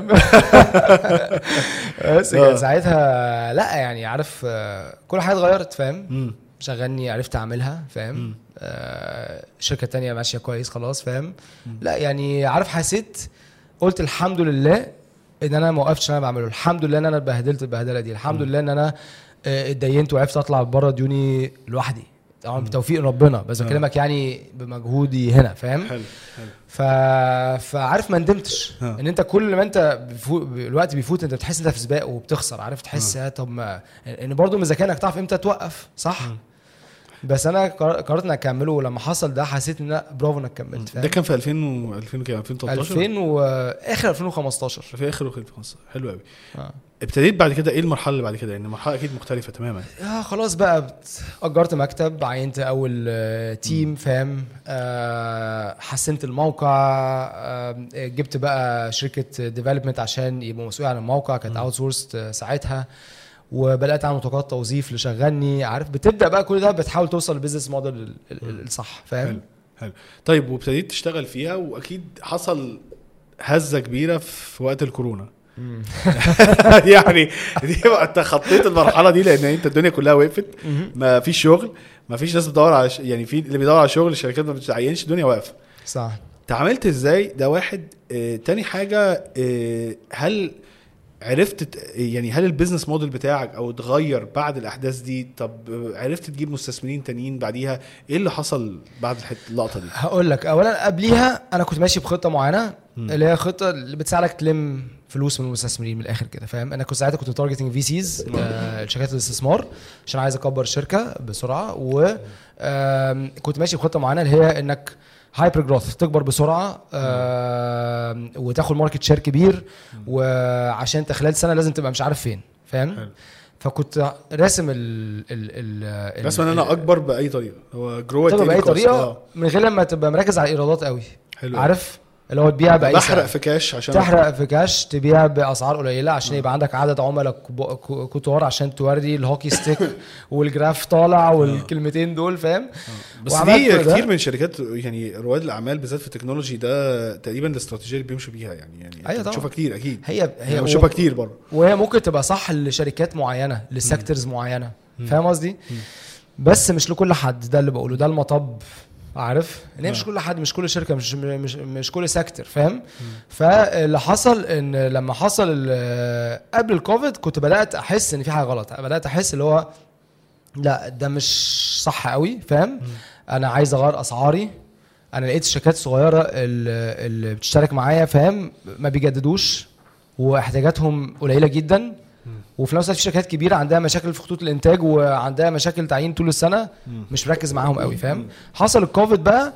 بس آه. كان ساعتها لا يعني عارف آه، كل حاجه اتغيرت فاهم مم. شغلني عرفت اعملها فاهم آه شركه تانية ماشيه كويس خلاص فاهم لا يعني عارف حسيت قلت الحمد لله ان انا ما وقفتش اللي انا بعمله الحمد لله ان انا اتبهدلت البهدله دي الحمد لله ان انا آه، اتدينت وعرفت اطلع بره ديوني لوحدي طبعا بتوفيق ربنا بس آه. بكلمك يعني بمجهودي هنا فاهم حلو حلو ف... فعارف ما ندمتش آه. ان انت كل ما انت بيفو... الوقت بيفوت انت بتحس انت في سباق وبتخسر عارف تحس يا طب ما ان برضه من ذكائك انك تعرف امتى توقف صح بس انا قر- قررت اني اكمله ولما حصل ده حسيت ان لا برافو انك كملت فاهم ده كان في 2000 و 2000 كام 2013 2000 واخر 2015 في اخر 2015 حلو قوي آه. ابتديت بعد كده ايه المرحله اللي بعد كده يعني المرحله اكيد مختلفه تماما آه خلاص بقى بت- اجرت مكتب عينت اول آه، تيم فاهم آه حسنت الموقع آه جبت بقى شركه ديفلوبمنت عشان يبقوا مسؤول عن الموقع كانت اوت سورس ساعتها وبدات اعمل متوقعات توظيف اللي شغلني عارف بتبدا بقى كل ده بتحاول توصل للبيزنس موديل ال- ال- الصح حلو فاهم حلو طيب وابتديت تشتغل فيها واكيد حصل هزه كبيره في وقت الكورونا يعني دي بقى انت خطيت المرحله دي لان انت الدنيا كلها وقفت ما فيش شغل ما فيش ناس بتدور على ش... يعني في اللي بيدور على شغل الشركات ما بتعينش الدنيا واقفه صح تعاملت ازاي ده واحد اه تاني حاجه اه هل عرفت ت- يعني هل البيزنس موديل بتاعك او اتغير بعد الاحداث دي طب اه، عرفت تجيب مستثمرين تانيين بعديها ايه اللي حصل بعد الحت- اللقطه دي هقول لك اولا قبليها انا كنت ماشي بخطه معينه اللي هي خطه اللي بتساعدك تلم فلوس من المستثمرين من الاخر كده فاهم انا كنت ساعتها كنت تارجتنج في سيز شركات الاستثمار عشان عايز اكبر الشركه بسرعه و آم، كنت ماشي بخطه معينه اللي هي انك هايبر جروث تكبر بسرعه آم، وتاخد ماركت شير كبير وعشان انت خلال سنه لازم تبقى مش عارف فين حلو. فاهم فكنت راسم ال ال ال رسم ان انا اكبر باي طريقه هو جرو تبقى باي طريقه من غير لما تبقى مركز على الايرادات قوي حلو. عارف اللي هو تبيع باي بحرق سعر. في كاش عشان تحرق في كاش تبيع باسعار قليله عشان يبقى عندك عدد عملاء كبو- ك- كتار عشان توري الهوكي ستيك والجراف طالع والكلمتين دول فاهم بس وعملت دي ده. كتير من شركات يعني رواد الاعمال بالذات في التكنولوجي ده تقريبا الاستراتيجيه اللي بيمشوا بيها يعني يعني أيوة أنت طبعا. بتشوفها كتير اكيد هي هي هي بشوفها كتير برضه وهي ممكن تبقى صح لشركات معينه لسيكتورز معينه فاهم قصدي بس مش لكل حد ده اللي بقوله ده المطب عارف ان هي مش كل حد مش كل شركه مش مش مش كل سيكتور فاهم فاللي حصل ان لما حصل ال- قبل الكوفيد كنت بدات احس ان في حاجه غلط بدات احس اللي هو لا ده مش صح قوي فاهم انا عايز اغير اسعاري انا لقيت الشركات الصغيره اللي اللي بتشترك معايا فاهم ما بيجددوش واحتياجاتهم قليله جدا وفي نفس الوقت في شركات كبيره عندها مشاكل في خطوط الانتاج وعندها مشاكل تعيين طول السنه مش مركز معاهم قوي فاهم حصل الكوفيد بقى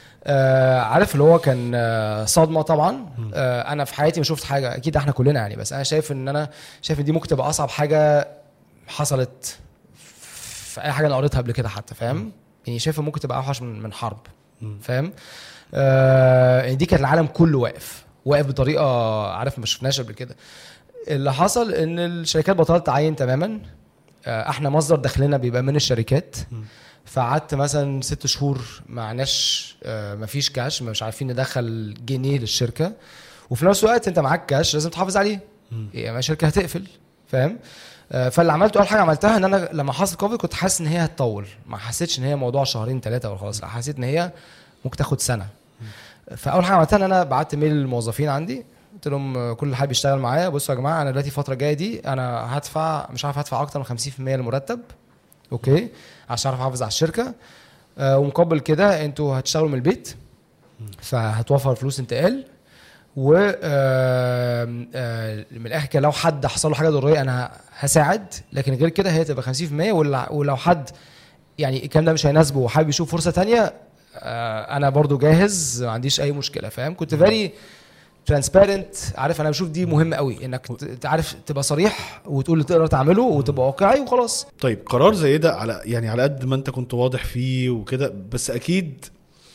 آه عارف اللي هو كان آه صدمه طبعا آه انا في حياتي ما شفت حاجه اكيد احنا كلنا يعني بس انا شايف ان انا شايف ان دي ممكن تبقى اصعب حاجه حصلت في اي حاجه انا قريتها قبل كده حتى فاهم يعني شايف إن ممكن تبقى اوحش من من حرب فاهم آه يعني دي كانت العالم كله واقف واقف بطريقه عارف ما شفناش قبل كده اللي حصل ان الشركات بطلت تعين تماما آه، احنا مصدر دخلنا بيبقى من الشركات فقعدت مثلا ست شهور معناش آه، مفيش كاش مش عارفين ندخل جنيه للشركه وفي نفس الوقت انت معاك كاش لازم تحافظ عليه يعني الشركه هتقفل فاهم آه، فاللي عملته اول حاجه عملتها ان انا لما حصل كوفيد كنت حاسس ان هي هتطول ما حسيتش ان هي موضوع شهرين ثلاثه وخلاص لا حسيت ان هي ممكن تاخد سنه فاول حاجه عملتها ان انا بعت ميل للموظفين عندي قلت لهم آه، كل اللي حابب يشتغل معايا بصوا يا جماعه انا دلوقتي الفتره الجايه دي انا هدفع مش عارف هدفع اكتر من 50% للمرتب اوكي عشان اعرف احافظ على الشركه آه، ومقابل كده انتوا هتشتغلوا من البيت فهتوفر فلوس انتقال و آم، آه، من الاخر كده لو حد حصل له حاجه ضروريه انا هساعد لكن غير كده هي تبقى 50% ولا- ولو حد يعني الكلام ده مش هيناسبه وحابب يشوف فرصه تانية آه، انا برضو جاهز ما عنديش اي مشكله فاهم كنت فيري ترانسبيرنت عارف انا بشوف دي مهمه قوي انك ت- تعرف تبقى صريح وتقول اللي تقدر تعمله وتبقى واقعي وخلاص طيب قرار زي ده على يعني على قد ما انت كنت واضح فيه وكده بس اكيد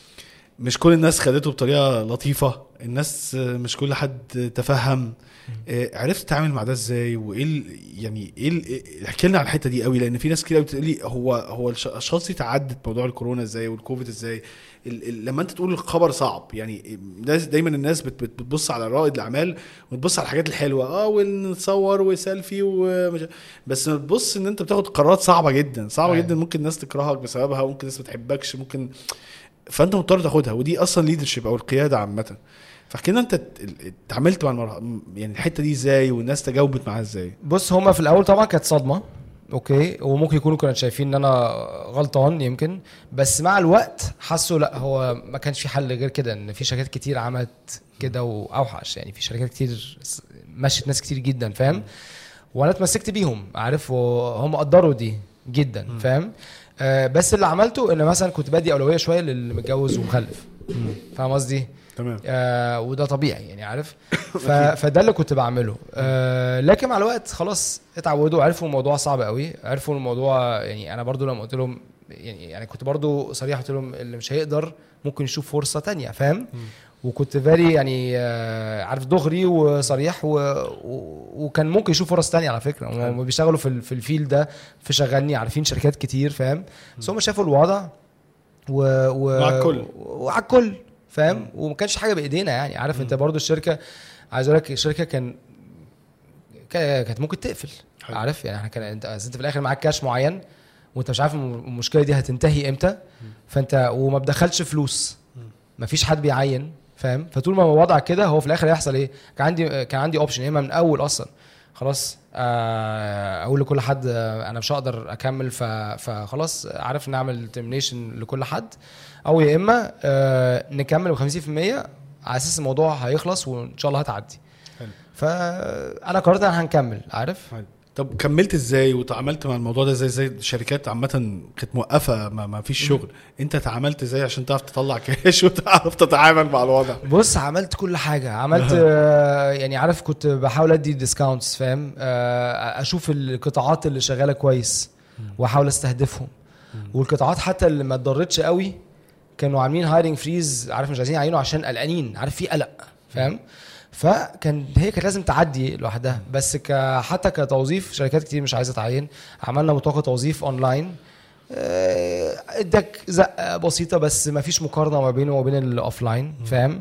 مش كل الناس خدته بطريقه لطيفه الناس آه، مش كل حد تفهم آه، عرفت تتعامل مع ده ازاي وايه ال- يعني ايه ال- إيه- احكي لنا عن الحته دي قوي لان في ناس كتير قوي بتقول لي هو هو الش- الاشخاص دي تعدت موضوع الكورونا ازاي والكوفيد ازاي ال- ال- لما انت تقول الخبر صعب يعني ناس دايما الناس بت- بت- بتبص على رائد الاعمال وتبص على الحاجات الحلوه اه ونتصور وسيلفي ومش بس بتبص ان انت بتاخد قرارات صعبه جدا صعبه أيوة. جدا ممكن الناس تكرهك بسببها ممكن الناس ما تحبكش ممكن فانت مضطر تاخدها ودي اصلا ليدرشيب او القياده عامه فاحكي لنا انت ات- اتعاملت مع المرح... يعني الحته دي ازاي والناس تجاوبت معاها ازاي بص هما في الاول طبعا كانت صدمه اوكي وممكن يكونوا كانوا شايفين ان انا غلطان يمكن بس مع الوقت حسوا لا هو ما كانش في حل غير كده ان في شركات كتير عملت كده واوحش يعني في شركات كتير س- مشت ناس كتير جدا فاهم وانا اتمسكت بيهم عارف وهم قدروا دي جدا فاهم آه بس اللي عملته ان مثلا كنت بدي اولويه شويه للي متجوز ومخلف فاهم قصدي؟ تمام آه وده طبيعي يعني عارف ف... فده اللي كنت بعمله آه لكن مع الوقت خلاص اتعودوا عرفوا الموضوع صعب قوي عرفوا الموضوع يعني انا برضو لما قلت لهم يعني يعني كنت برضو صريح قلت لهم اللي مش هيقدر ممكن يشوف فرصه تانية فاهم وكنت فيري يعني آه عارف دغري وصريح و... و... وكان ممكن يشوف فرص تانية على فكره هم بيشتغلوا في ال- في الفيل ده في شغلني عارفين شركات كتير فاهم بس هم شافوا الوضع و... و... وعلى الكل. وعلى الكل فاهم وما كانش حاجه بايدينا يعني عارف انت برضو الشركه عايز اقول لك الشركه كان كا- كانت ممكن تقفل حلو. عارف يعني احنا كان انت أصل انت في الاخر معاك كاش معين وانت مش عارف الم- المشكله دي هتنتهي امتى فانت وما بدخلش فلوس مفيش حد بيعين فاهم فطول ما هو وضعك كده هو في الاخر هيحصل ايه كان عندي كان عندي اوبشن يا اما من اول اصلا خلاص آه، اقول لكل حد آه، انا مش هقدر اكمل ف- فخلاص عارف نعمل ترمينيشن لكل حد او يا اما آه، نكمل ب 50% على اساس الموضوع هيخلص وان شاء الله هتعدي حلو. فانا قررت ان هنكمل عارف طب كملت ازاي وتعاملت مع الموضوع ده ازاي زي الشركات عامه كانت موقفه ما, ما فيش شغل انت تعاملت ازاي عشان تعرف تطلع كاش وتعرف تتعامل مع الوضع بص عملت كل حاجه عملت آه، يعني عارف كنت بحاول ادي ديسكاونتس فاهم آه، اشوف القطاعات اللي شغاله كويس واحاول استهدفهم والقطاعات حتى اللي ما اتضرتش قوي كانوا عاملين هايرنج فريز عارف مش عايزين يعينوا عشان قلقانين عارف في قلق فاهم فكان هي كانت لازم تعدي لوحدها بس ك حتى كتوظيف شركات كتير مش عايزه تعين عملنا بطاقه توظيف اونلاين آه، اداك زقه بسيطه بس ما فيش مقارنه ما بينه وبين الاوفلاين فاهم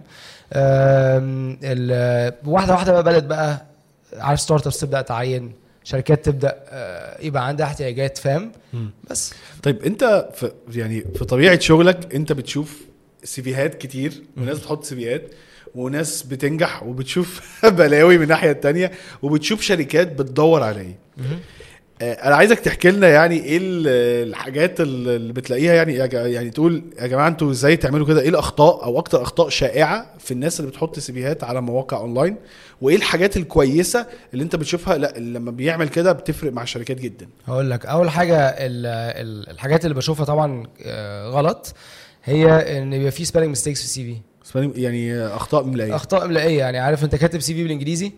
آم، ال- واحده واحده بقى بدات بقى عارف ستارت ابس تبدا تعين شركات تبدا آه، يبقى عندها احتياجات فاهم بس طيب انت في يعني في طبيعه شغلك انت بتشوف سيفيهات كتير وناس بتحط سيفيهات وناس بتنجح وبتشوف بلاوي من الناحيه التانية وبتشوف شركات بتدور على ايه آه، انا عايزك تحكي لنا يعني ايه ال- الحاجات اللي بتلاقيها يعني يا جا- يعني تقول يا جماعه انتوا ازاي تعملوا كده ايه الاخطاء او اكتر اخطاء شائعه في الناس اللي بتحط سيفيهات على مواقع اونلاين وايه الحاجات الكويسه اللي انت بتشوفها لا لما بيعمل كده بتفرق مع الشركات جدا هقول لك اول حاجه ال- ال- الحاجات اللي بشوفها طبعا آه، غلط هي ان يبقى في سبيلنج ميستيكس في السي في اسمها يعني اخطاء املائيه اخطاء املائيه يعني عارف انت كاتب سي في بالانجليزي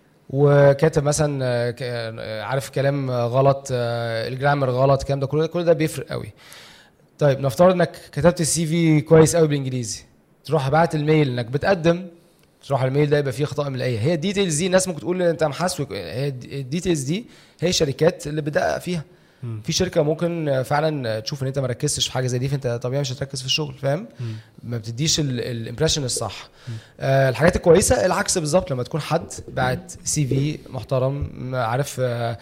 وكاتب مثلا آه، ك- آه، عارف كلام آه، غلط آه، الجرامر غلط الكلام ده كله كل ده بيفرق قوي طيب نفترض انك كتبت السي في كويس قوي بالانجليزي تروح بعت الميل انك بتقدم تروح على الميل ده يبقى فيه اخطاء املائيه هي الديتيلز دي الناس ممكن تقول انت محاسب هي الديتيلز دي هي شركات اللي بتدقق فيها في شركه ممكن فعلا تشوف ان انت ما ركزتش في حاجه زي دي فانت طبيعي مش هتركز في الشغل فاهم ما بتديش الامبريشن الصح آه الحاجات الكويسه العكس بالظبط لما تكون حد بعت سي في محترم ما عارف آه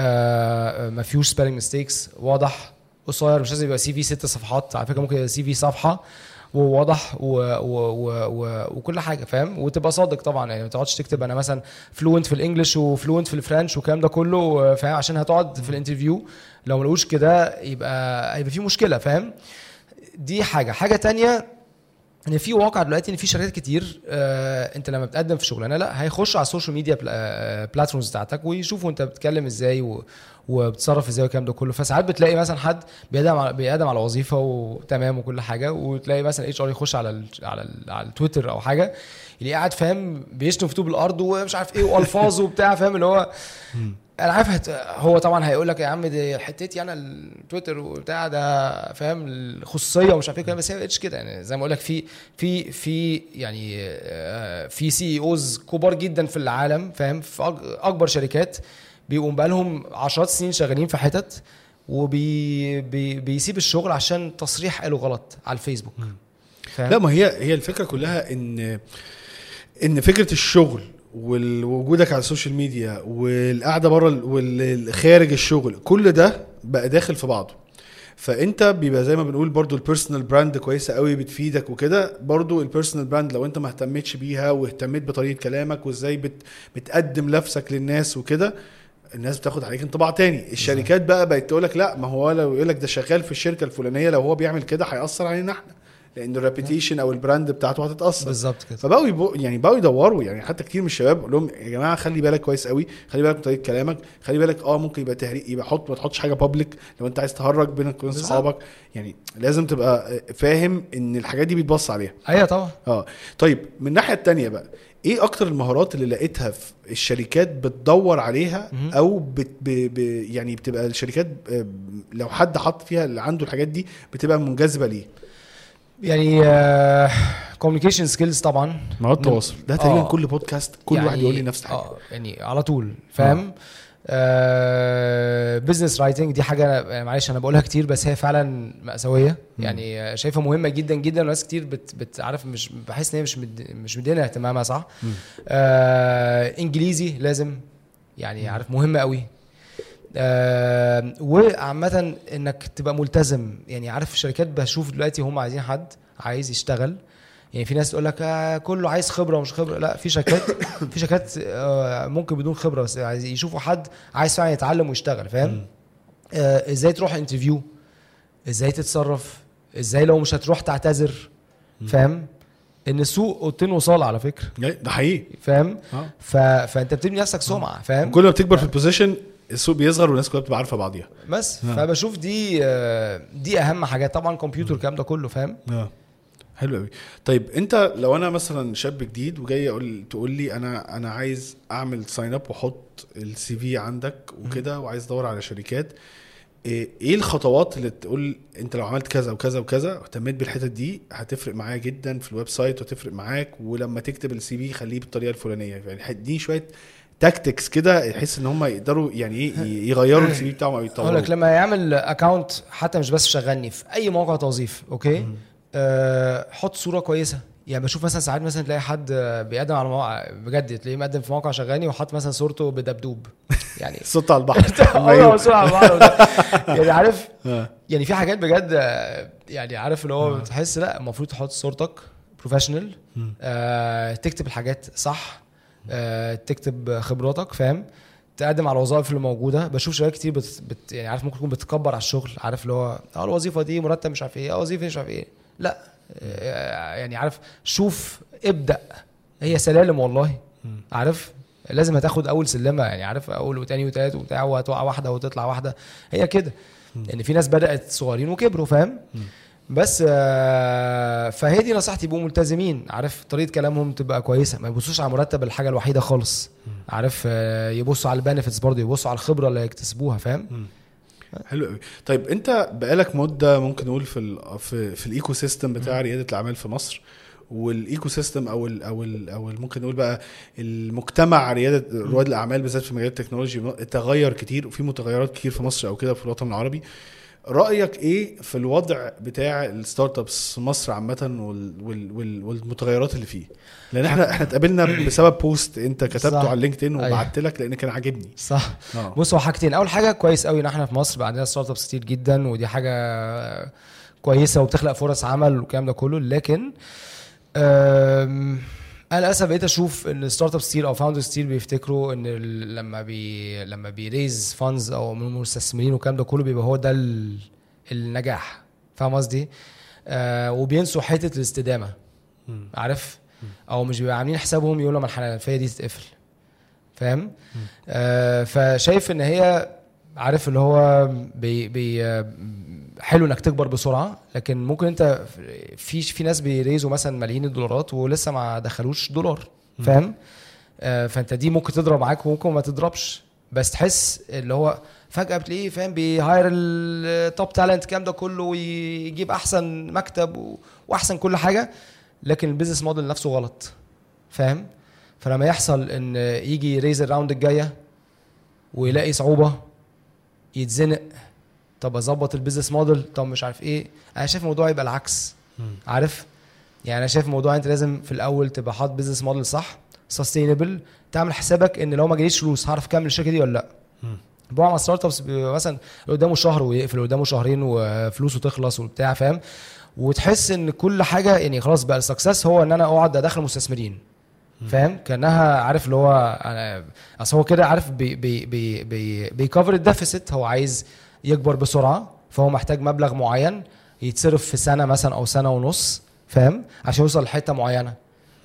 آه ما فيهوش سبيلنج ميستيكس واضح قصير مش لازم يبقى سي في ست صفحات على فكره ممكن يبقى سي في صفحه وواضح و و و و وكل حاجه فاهم وتبقى صادق طبعا يعني ما تقعدش تكتب انا مثلا فلوينت في الانجليش وفلوينت في الفرنش والكلام ده كله فاهم عشان هتقعد في الانترفيو لو ما لقوش كده يبقى هيبقى في مشكله فاهم دي حاجه حاجه تانية ان في واقع دلوقتي ان في شركات كتير آه انت لما بتقدم في شغلانه لا هيخش على السوشيال ميديا بلاتفورمز بتاعتك ويشوفوا انت بتتكلم ازاي و وبتصرف ازاي والكلام ده كله فساعات بتلاقي مثلا حد بيقدم على بيقدم على وظيفه وتمام وكل حاجه وتلاقي مثلا اتش ار يخش على ال على ال على التويتر او حاجه يلاقيه قاعد فاهم بيشتم في طوب الارض ومش عارف ايه والفاظ وبتاع فاهم اللي هو انا عارف هت... هو طبعا هيقول لك يا عم دي حتتي انا التويتر وبتاع ده فاهم الخصوصيه ومش عارف ايه بس هي ما بقتش كده يعني زي ما اقول لك في في في يعني آه، في سي اي اوز كبار جدا في العالم فاهم في أك- اكبر شركات بيبقوا بقالهم عشرات السنين شغالين في حتت وبي بي بيسيب الشغل عشان تصريح قاله غلط على الفيسبوك فاهم لا ما هي هي الفكره كلها ان ان فكره الشغل ووجودك على السوشيال ميديا والقعده بره والخارج الشغل كل ده بقى داخل في بعضه فانت بيبقى زي ما بنقول برضو البيرسونال براند كويسه قوي بتفيدك وكده برضو البيرسونال براند لو انت ما اهتمتش بيها واهتميت بطريقه كلامك وازاي بت بتقدم نفسك للناس وكده الناس بتاخد عليك انطباع تاني الشركات بقى بقت تقول لك لا ما هو لو يقول لك ده شغال في الشركه الفلانيه لو هو بيعمل كده هياثر علينا احنا لان الريبيتيشن او البراند بتاعته هتتاثر بالظبط كده فبقوا يبقوا يعني بقوا يدوروا يعني حتى كتير من الشباب اقول لهم يا جماعه خلي بالك كويس قوي خلي بالك من طريقه كلامك خلي بالك اه ممكن يبقى تهريج يبقى حط ما تحطش حاجه بابليك لو انت عايز تهرج بينك وبين بالظبط. صحابك يعني لازم تبقى فاهم ان الحاجات دي بيتبص عليها ايوه طبعا اه طيب من الناحيه التانية بقى ايه اكتر المهارات اللي لقيتها في الشركات بتدور عليها مهم. او بت ب ب يعني بتبقى الشركات آه، لو حد حط فيها اللي عنده الحاجات دي بتبقى منجذبه ليه يعني كوميونيكيشن سكيلز طبعا مهارات من- تواصل ده تقريبا آه. كل بودكاست كل واحد يقول لي نفس الحاجه اه يعني على طول فاهم بزنس رايتنج دي حاجه أنا- معلش انا بقولها كتير بس هي فعلا مأساويه يعني آه، شايفها مهمه جدا جدا وناس كتير بت بتعرف مش بحس ان هي مش مد مش مدينا اهتمامها صح آه انجليزي لازم يعني عارف مهم قوي آه وعامة انك تبقى ملتزم يعني عارف في شركات بشوف دلوقتي هم عايزين حد عايز يشتغل يعني في ناس تقول لك آه كله عايز خبره ومش خبره لا في شركات في شركات آه ممكن بدون خبره بس عايز يشوفوا حد عايز فعلا يتعلم ويشتغل فاهم آه ازاي تروح انترفيو ازاي تتصرف ازاي لو مش هتروح تعتذر فاهم ان السوق اوضتين وصاله على فكره ده حقيقي فاهم اه ف... فانت بتبني نفسك سمعه فاهم كل ما بتكبر في البوزيشن السوق بيصغر والناس كلها بتبقى عارفه بعضيها بس آه. فبشوف دي آه، دي اهم حاجات طبعا كمبيوتر الكلام ده كله فاهم اه حلو قوي طيب انت لو انا مثلا شاب جديد وجاي اقول تقول لي انا انا عايز اعمل ساين اب واحط السي في عندك وكده وعايز ادور على شركات ايه إيه الخطوات اللي تقول انت لو عملت كذا وكذا وكذا واهتميت بالحتت دي هتفرق معايا جدا في الويب سايت وتفرق معاك ولما تكتب السي في خليه بالطريقه الفلانيه يعني دي شويه تاكتكس كده يحس ان هم يقدروا يعني ايه يغيروا السي في بتاعهم او اقول يطوروا لك لما يعمل اكونت حتى مش بس شغلني في اي موقع توظيف اوكي أه حط صوره كويسه يعني بشوف مثلا ساعات مثلا تلاقي حد آه، بيقدم على موقع بجد تلاقيه مقدم في موقع شغلني وحط مثلا صورته بدبدوب يعني صوت على البحر اه صورة على بعض وده. يعني عارف آه. يعني في حاجات بجد آه، يعني عارف اللي هو بتحس لا المفروض تحط صورتك بروفيشنال آه تكتب الحاجات صح آه تكتب خبراتك فاهم تقدم على الوظائف اللي موجوده بشوف شباب كتير بت, بت يعني عارف ممكن تكون بتكبر على الشغل عارف اللي هو اه الوظيفه دي مرتب مش عارف ايه اه وظيفه مش عارف ايه لا آه يعني عارف شوف ابدا هي سلالم والله عارف لازم هتاخد اول سلمه يعني عارف اول وتاني وتالت وبتاع وهتقع واحده وتطلع واحده هي كده لان في ناس بدات صغيرين وكبروا فاهم بس آه، فهي دي نصيحتي يبقوا ملتزمين عارف طريقه كلامهم تبقى كويسه ما يبصوش على مرتب الحاجه الوحيده خالص عارف آه، يبصوا على البنفيتس برضه يبصوا على الخبره اللي هيكتسبوها فاهم حلو قوي طيب انت بقالك مده ممكن نقول في ال في, في الايكو سيستم بتاع رياده الاعمال في مصر والايكو سيستم او ال او ال او ال ممكن نقول بقى المجتمع رياده رواد الاعمال بالذات في مجال التكنولوجي تغير كتير وفي متغيرات كتير في مصر او كده في الوطن العربي رايك ايه في الوضع بتاع الستارت ابس في مصر عامه وال وال وال والمتغيرات اللي فيه لان احنا احنا اتقابلنا بسبب بوست انت كتبته صح. على لينكدين أيوة. وبعت لك لان كان عاجبني صح اه بص هو حاجتين اول حاجه كويس قوي ان احنا في مصر بقى عندنا ستارت ابس كتير جدا ودي حاجه كويسه وبتخلق فرص عمل والكلام ده كله لكن أم، انا للاسف بقيت اشوف ان ستارت ابس كتير او فاوندرز كتير بيفتكروا ان ال- لما بي لما بيريز فاندز او من المستثمرين والكلام ده كله بيبقى هو ده ال- النجاح فاهم قصدي؟ آه وبينسوا حته الاستدامه عارف؟ او مش بيبقى عاملين حسابهم يقولوا ما الحنفيه دي تتقفل فاهم؟ آه فشايف ان هي عارف اللي هو بي بي آه، حلو انك تكبر بسرعه لكن ممكن انت في في ناس بيريزوا مثلا ملايين الدولارات ولسه ما دخلوش دولار فاهم آه فانت دي ممكن تضرب معاك وممكن ما تضربش بس تحس اللي هو فجاه بتلاقيه فاهم بيهاير التوب تالنت الكلام ده كله ويجيب احسن مكتب و- واحسن كل حاجه لكن البيزنس موديل نفسه غلط فاهم فلما يحصل ان يجي ريز الراوند الجايه ويلاقي صعوبه يتزنق طب اظبط البيزنس موديل طب مش عارف ايه انا شايف الموضوع يبقى العكس عارف يعني انا شايف الموضوع انت لازم في الاول تبقى حاطط بيزنس موديل صح سستينبل تعمل حسابك ان لو ما جاليش فلوس هعرف اكمل الشركه دي ولا لا بعض مع ستارت ابس بيبقى مثلا اللي قدامه شهر ويقفل اللي قدامه شهرين وفلوسه تخلص وبتاع فاهم وتحس ان كل حاجه يعني خلاص بقى السكسس هو ان انا اقعد ادخل مستثمرين فاهم كانها عارف اللي هو انا اصل هو كده عارف بي بي بي بي بيكفر الديفيسيت هو عايز يكبر بسرعه فهو محتاج مبلغ معين يتصرف في سنه مثلا او سنه ونص فاهم عشان يوصل لحته معينه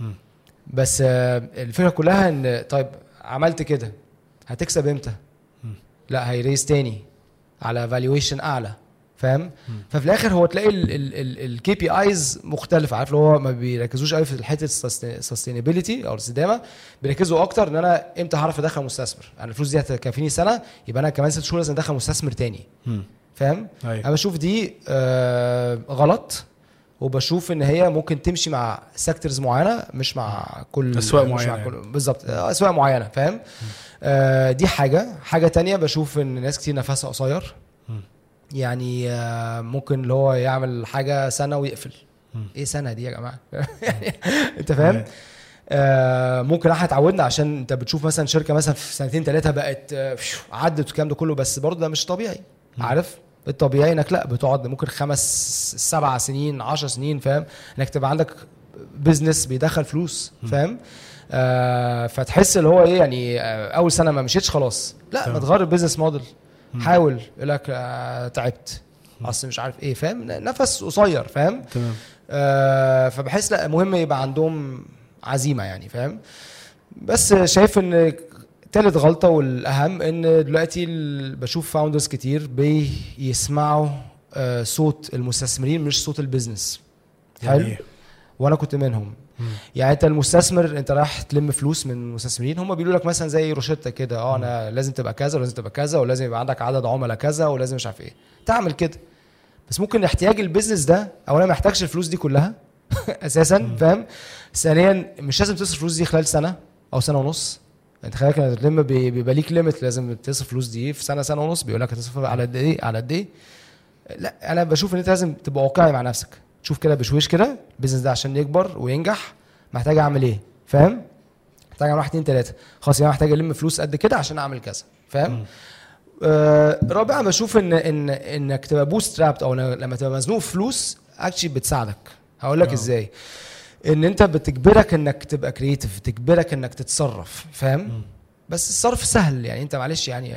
بس آه، الفكره كلها ان طيب عملت كده هتكسب امتى لا هيريز تاني على فالويشن اعلى فاهم ففي الاخر هو تلاقي الكي بي ايز مختلفه عارف اللي هو ما بيركزوش قوي في حته السستينابيلتي او الاستدامه بيركزوا اكتر ان انا امتى هعرف ادخل مستثمر انا الفلوس دي هتكفيني سنه يبقى انا كمان ست شهور لازم ادخل مستثمر تاني فاهم أيوة. انا بشوف دي آه غلط وبشوف ان هي ممكن تمشي مع سيكتورز معينه مش مع كل أسواق مش معينة مع يعني. كل بالظبط آه، اسواق معينه فاهم آه دي حاجه حاجه تانية بشوف ان ناس كتير نفسها قصير يعني آه ممكن اللي هو يعمل حاجه سنه ويقفل ايه سنه دي يا جماعه يعني انت فاهم آه ممكن احنا اتعودنا عشان انت بتشوف مثلا شركه مثلا في سنتين ثلاثه بقت آه، فشو، عدت والكلام ده كله بس برضه ده مش طبيعي عارف الطبيعي انك لا بتقعد ممكن خمس سبع سنين عشر سنين فاهم انك تبقى عندك بيزنس بيدخل فلوس فاهم آه فتحس اللي هو ايه يعني آه اول سنه ما مشيتش خلاص لا تمام. ما تغير البيزنس موديل حاول يقول لك آه تعبت اصل مش عارف ايه فاهم نفس قصير فاهم تمام آه فبحس لا مهم يبقى عندهم عزيمه يعني فاهم بس شايف ان تالت غلطه والاهم ان دلوقتي ال- بشوف فاوندرز كتير بيسمعوا آه صوت المستثمرين مش صوت البيزنس حلو يعني وانا كنت منهم يعني انت المستثمر انت رايح تلم فلوس من المستثمرين هم بيقولوا لك مثلا زي روشته كده اه انا لازم تبقى كذا ولازم تبقى كذا ولازم يبقى عندك عدد عملاء كذا ولازم مش عارف ايه تعمل كده بس ممكن احتياج البيزنس ده اولا ما يحتاجش الفلوس دي كلها اساسا فاهم ثانيا مش لازم تصرف الفلوس دي خلال سنه او سنه ونص انت خليك انك تلم بي- بيبقى ليك ليميت لازم تصرف الفلوس دي في سنه سنه ونص بيقول لك هتصرف على قد ايه على قد ايه لا انا بشوف ان انت لازم تبقى واقعي مع نفسك تشوف كده بشويش كده البيزنس ده عشان يكبر وينجح محتاج اعمل ايه فاهم محتاج اعمل واحد اتنين تلاته خلاص يعني محتاج الم فلوس قد كده عشان اعمل كذا فاهم آه رابعا بشوف ان ان انك تبقى بوست ترابت او لما تبقى مزنوق في فلوس اكشلي بتساعدك هقول لك آه. ازاي ان انت بتجبرك انك تبقى كرييتيف تجبرك انك تتصرف فاهم بس الصرف سهل يعني انت معلش يعني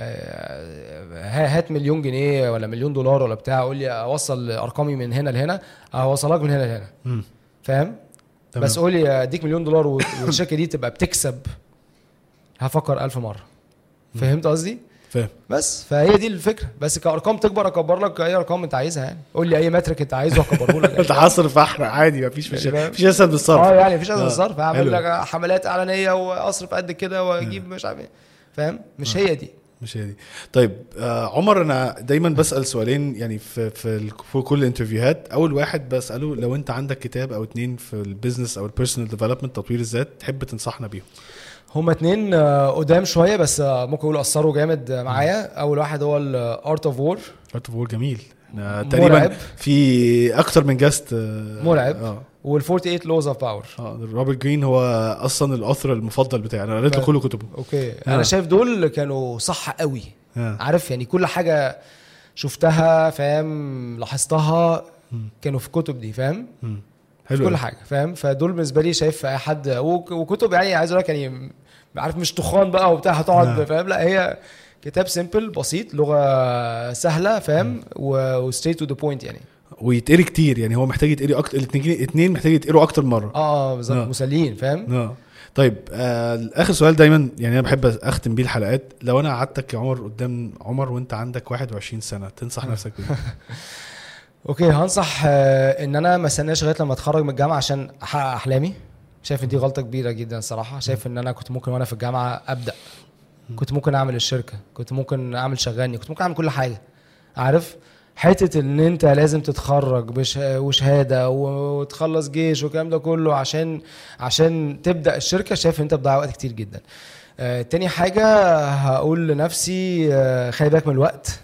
آه، هات مليون جنيه ولا مليون دولار ولا بتاع قول لي اوصل ارقامي من هنا لهنا اوصلك من هنا لهنا مم. فاهم تمام. بس قول لي اديك مليون دولار و- والشركه دي تبقى بتكسب هفكر ألف مره فهمت قصدي فاهم بس فهي دي الفكره بس كارقام تكبر اكبر لك اي ارقام انت عايزها يعني قول لي اي مترك انت عايزه اكبره لك انت هصرف احرق عادي مفيش مش فاهم؟ مفيش اسهل بالصرف اه يعني مفيش آه، ازمه صرف حلو. هعمل لك حملات اعلانيه واصرف قد كده واجيب مش عارف ايه فاهم مش هي دي مش هي دي طيب آه عمر انا دايما بسال سؤالين يعني في في, ال- في كل الانترفيوهات اول واحد بساله لو انت عندك كتاب او اتنين في البيزنس او البيرسونال ديفلوبمنت تطوير الذات تحب تنصحنا بيهم هما اتنين آه، قدام شويه بس آه، ممكن اقول اثروا جامد آه، معايا اول واحد هو الارت اوف وور ارت اوف وور جميل احنا تقريبا مرعب في اكتر من جاست مرعب. اه وال 48 لوز اوف باور اه روبرت جرين هو اصلا الاثر المفضل بتاعي انا قريت له ف- كل كتبه اوكي آه. انا شايف دول كانوا صح قوي آه. عارف يعني كل حاجه شفتها فاهم لاحظتها كانوا في الكتب دي فاهم مم. في حلو كل أوي. حاجه فاهم فدول بالنسبه لي شايف اي حد وك- وكتب يعني عايز اقول لك يعني عارف مش تخان بقى وبتاع هتقعد آه. فاهم لا هي كتاب سيمبل بسيط لغه سهله فاهم وستريت تو ذا بوينت يعني ويتقري كتير يعني هو محتاج يتقري اكتر الاثنين اتنين محتاج يتقروا اكتر مره اه بالظبط آه. مسليين فاهم اه طيب آه اخر سؤال دايما يعني انا بحب اختم بيه الحلقات لو انا قعدتك يا عمر قدام عمر وانت عندك 21 سنه تنصح نفسك بايه؟ اوكي هنصح آه، ان انا ما استناش لغايه لما اتخرج من الجامعه عشان احقق احلامي شايف ان دي غلطه كبيره جدا الصراحه شايف ان انا كنت ممكن وانا في الجامعه ابدا كنت ممكن اعمل الشركه كنت ممكن اعمل شغلني كنت ممكن اعمل كل حاجه عارف حته ان انت لازم تتخرج بش- وشهاده وتخلص جيش والكلام ده كله عشان عشان تبدا الشركه شايف ان انت بتضيع وقت كتير جدا آه، تاني حاجه هقول لنفسي آه، خلي بالك من الوقت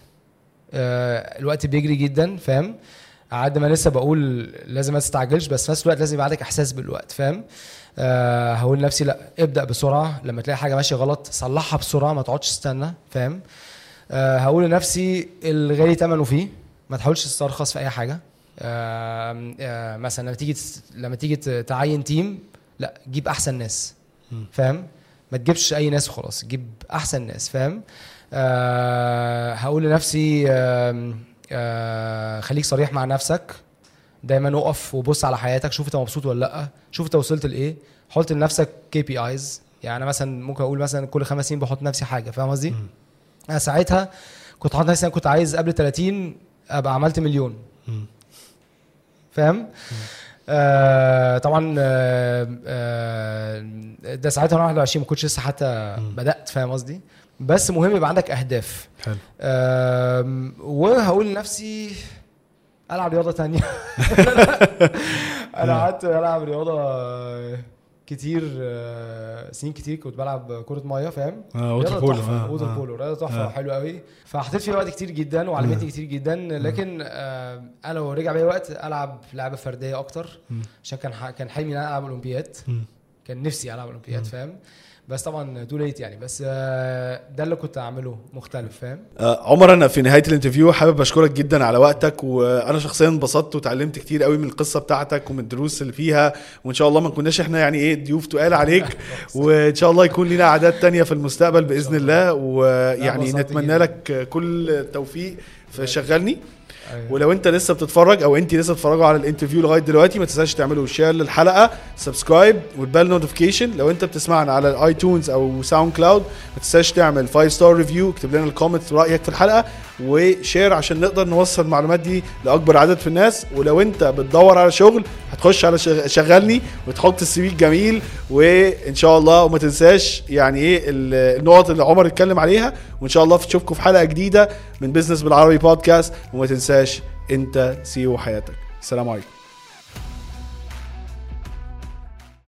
آه، الوقت بيجري جدا فاهم قعد ما لسه بقول لازم ما تستعجلش بس في نفس الوقت لازم يبقى عندك احساس بالوقت فاهم أه هقول لنفسي لا ابدا بسرعه لما تلاقي حاجه ماشيه غلط صلحها بسرعه ما تقعدش تستنى فاهم أه هقول لنفسي الغالي ثمنه فيه ما تحاولش تسترخص في اي حاجه أه أه مثلا لما تيجي تس- لما تيجي ت- تعين تيم لا جيب احسن ناس فاهم ما تجيبش اي ناس وخلاص جيب احسن ناس فاهم أه هقول لنفسي أه أه خليك صريح مع نفسك دايما اقف وبص على حياتك شوف انت مبسوط ولا لا شوف انت وصلت لايه حط لنفسك كي بي ايز يعني انا مثلا ممكن اقول مثلا كل خمس سنين بحط نفسي حاجه فاهم قصدي انا ساعتها كنت حاطط نفسي أنا كنت عايز قبل 30 ابقى عملت مليون فاهم آه طبعا آه آه ده ساعتها انا 21 ما كنتش لسه حتى بدات فاهم قصدي بس مهم يبقى عندك اهداف حلو آم، وهقول لنفسي العب رياضه تانية انا قعدت العب رياضه كتير آه، سنين كتير كنت بلعب كره ميه فاهم اه ووتر رياضه بولو تحفه آه، ووتر آه. بولو رياضه تحفه آه. حلوه قوي فحطيت فيها وقت كتير جدا وعلمتني كتير جدا لكن آه، انا لو رجع بيا وقت العب لعبه فرديه اكتر مم. عشان كان ح- كان حلمي ان انا العب اولمبياد مم. كان نفسي العب اولمبياد فاهم بس طبعا تو ليت يعني بس آه، ده اللي كنت اعمله مختلف فاهم آه، عمر انا في نهايه الانترفيو حابب اشكرك جدا على وقتك وانا شخصيا انبسطت وتعلمت كتير قوي من القصه بتاعتك ومن الدروس اللي فيها وان شاء الله ما نكوناش احنا يعني ايه ضيوف تقال عليك وان شاء الله يكون لنا عادات تانية في المستقبل باذن الله ويعني انبسطت نتمنى جداً. لك كل التوفيق في شغلني أيوة. ولو انت لسه بتتفرج او انت لسه بتتفرجوا على الانترفيو لغايه دلوقتي ما تنساش تعملوا شير للحلقه سبسكرايب والبال نوتيفيكيشن لو انت بتسمعنا على الايتونز او ساوند كلاود ما تنساش تعمل 5 ستار ريفيو اكتب لنا الكومنت رايك في الحلقه وشير عشان نقدر نوصل المعلومات دي لاكبر عدد في الناس ولو انت بتدور على شغل هتخش على شغ- شغلني وتحط السي في الجميل وان شاء الله وما تنساش يعني ايه ال- النقط اللي عمر اتكلم عليها وان شاء الله نشوفكم في حلقه جديده من بزنس بالعربي بودكاست وما تنساش انت سي او حياتك السلام عليكم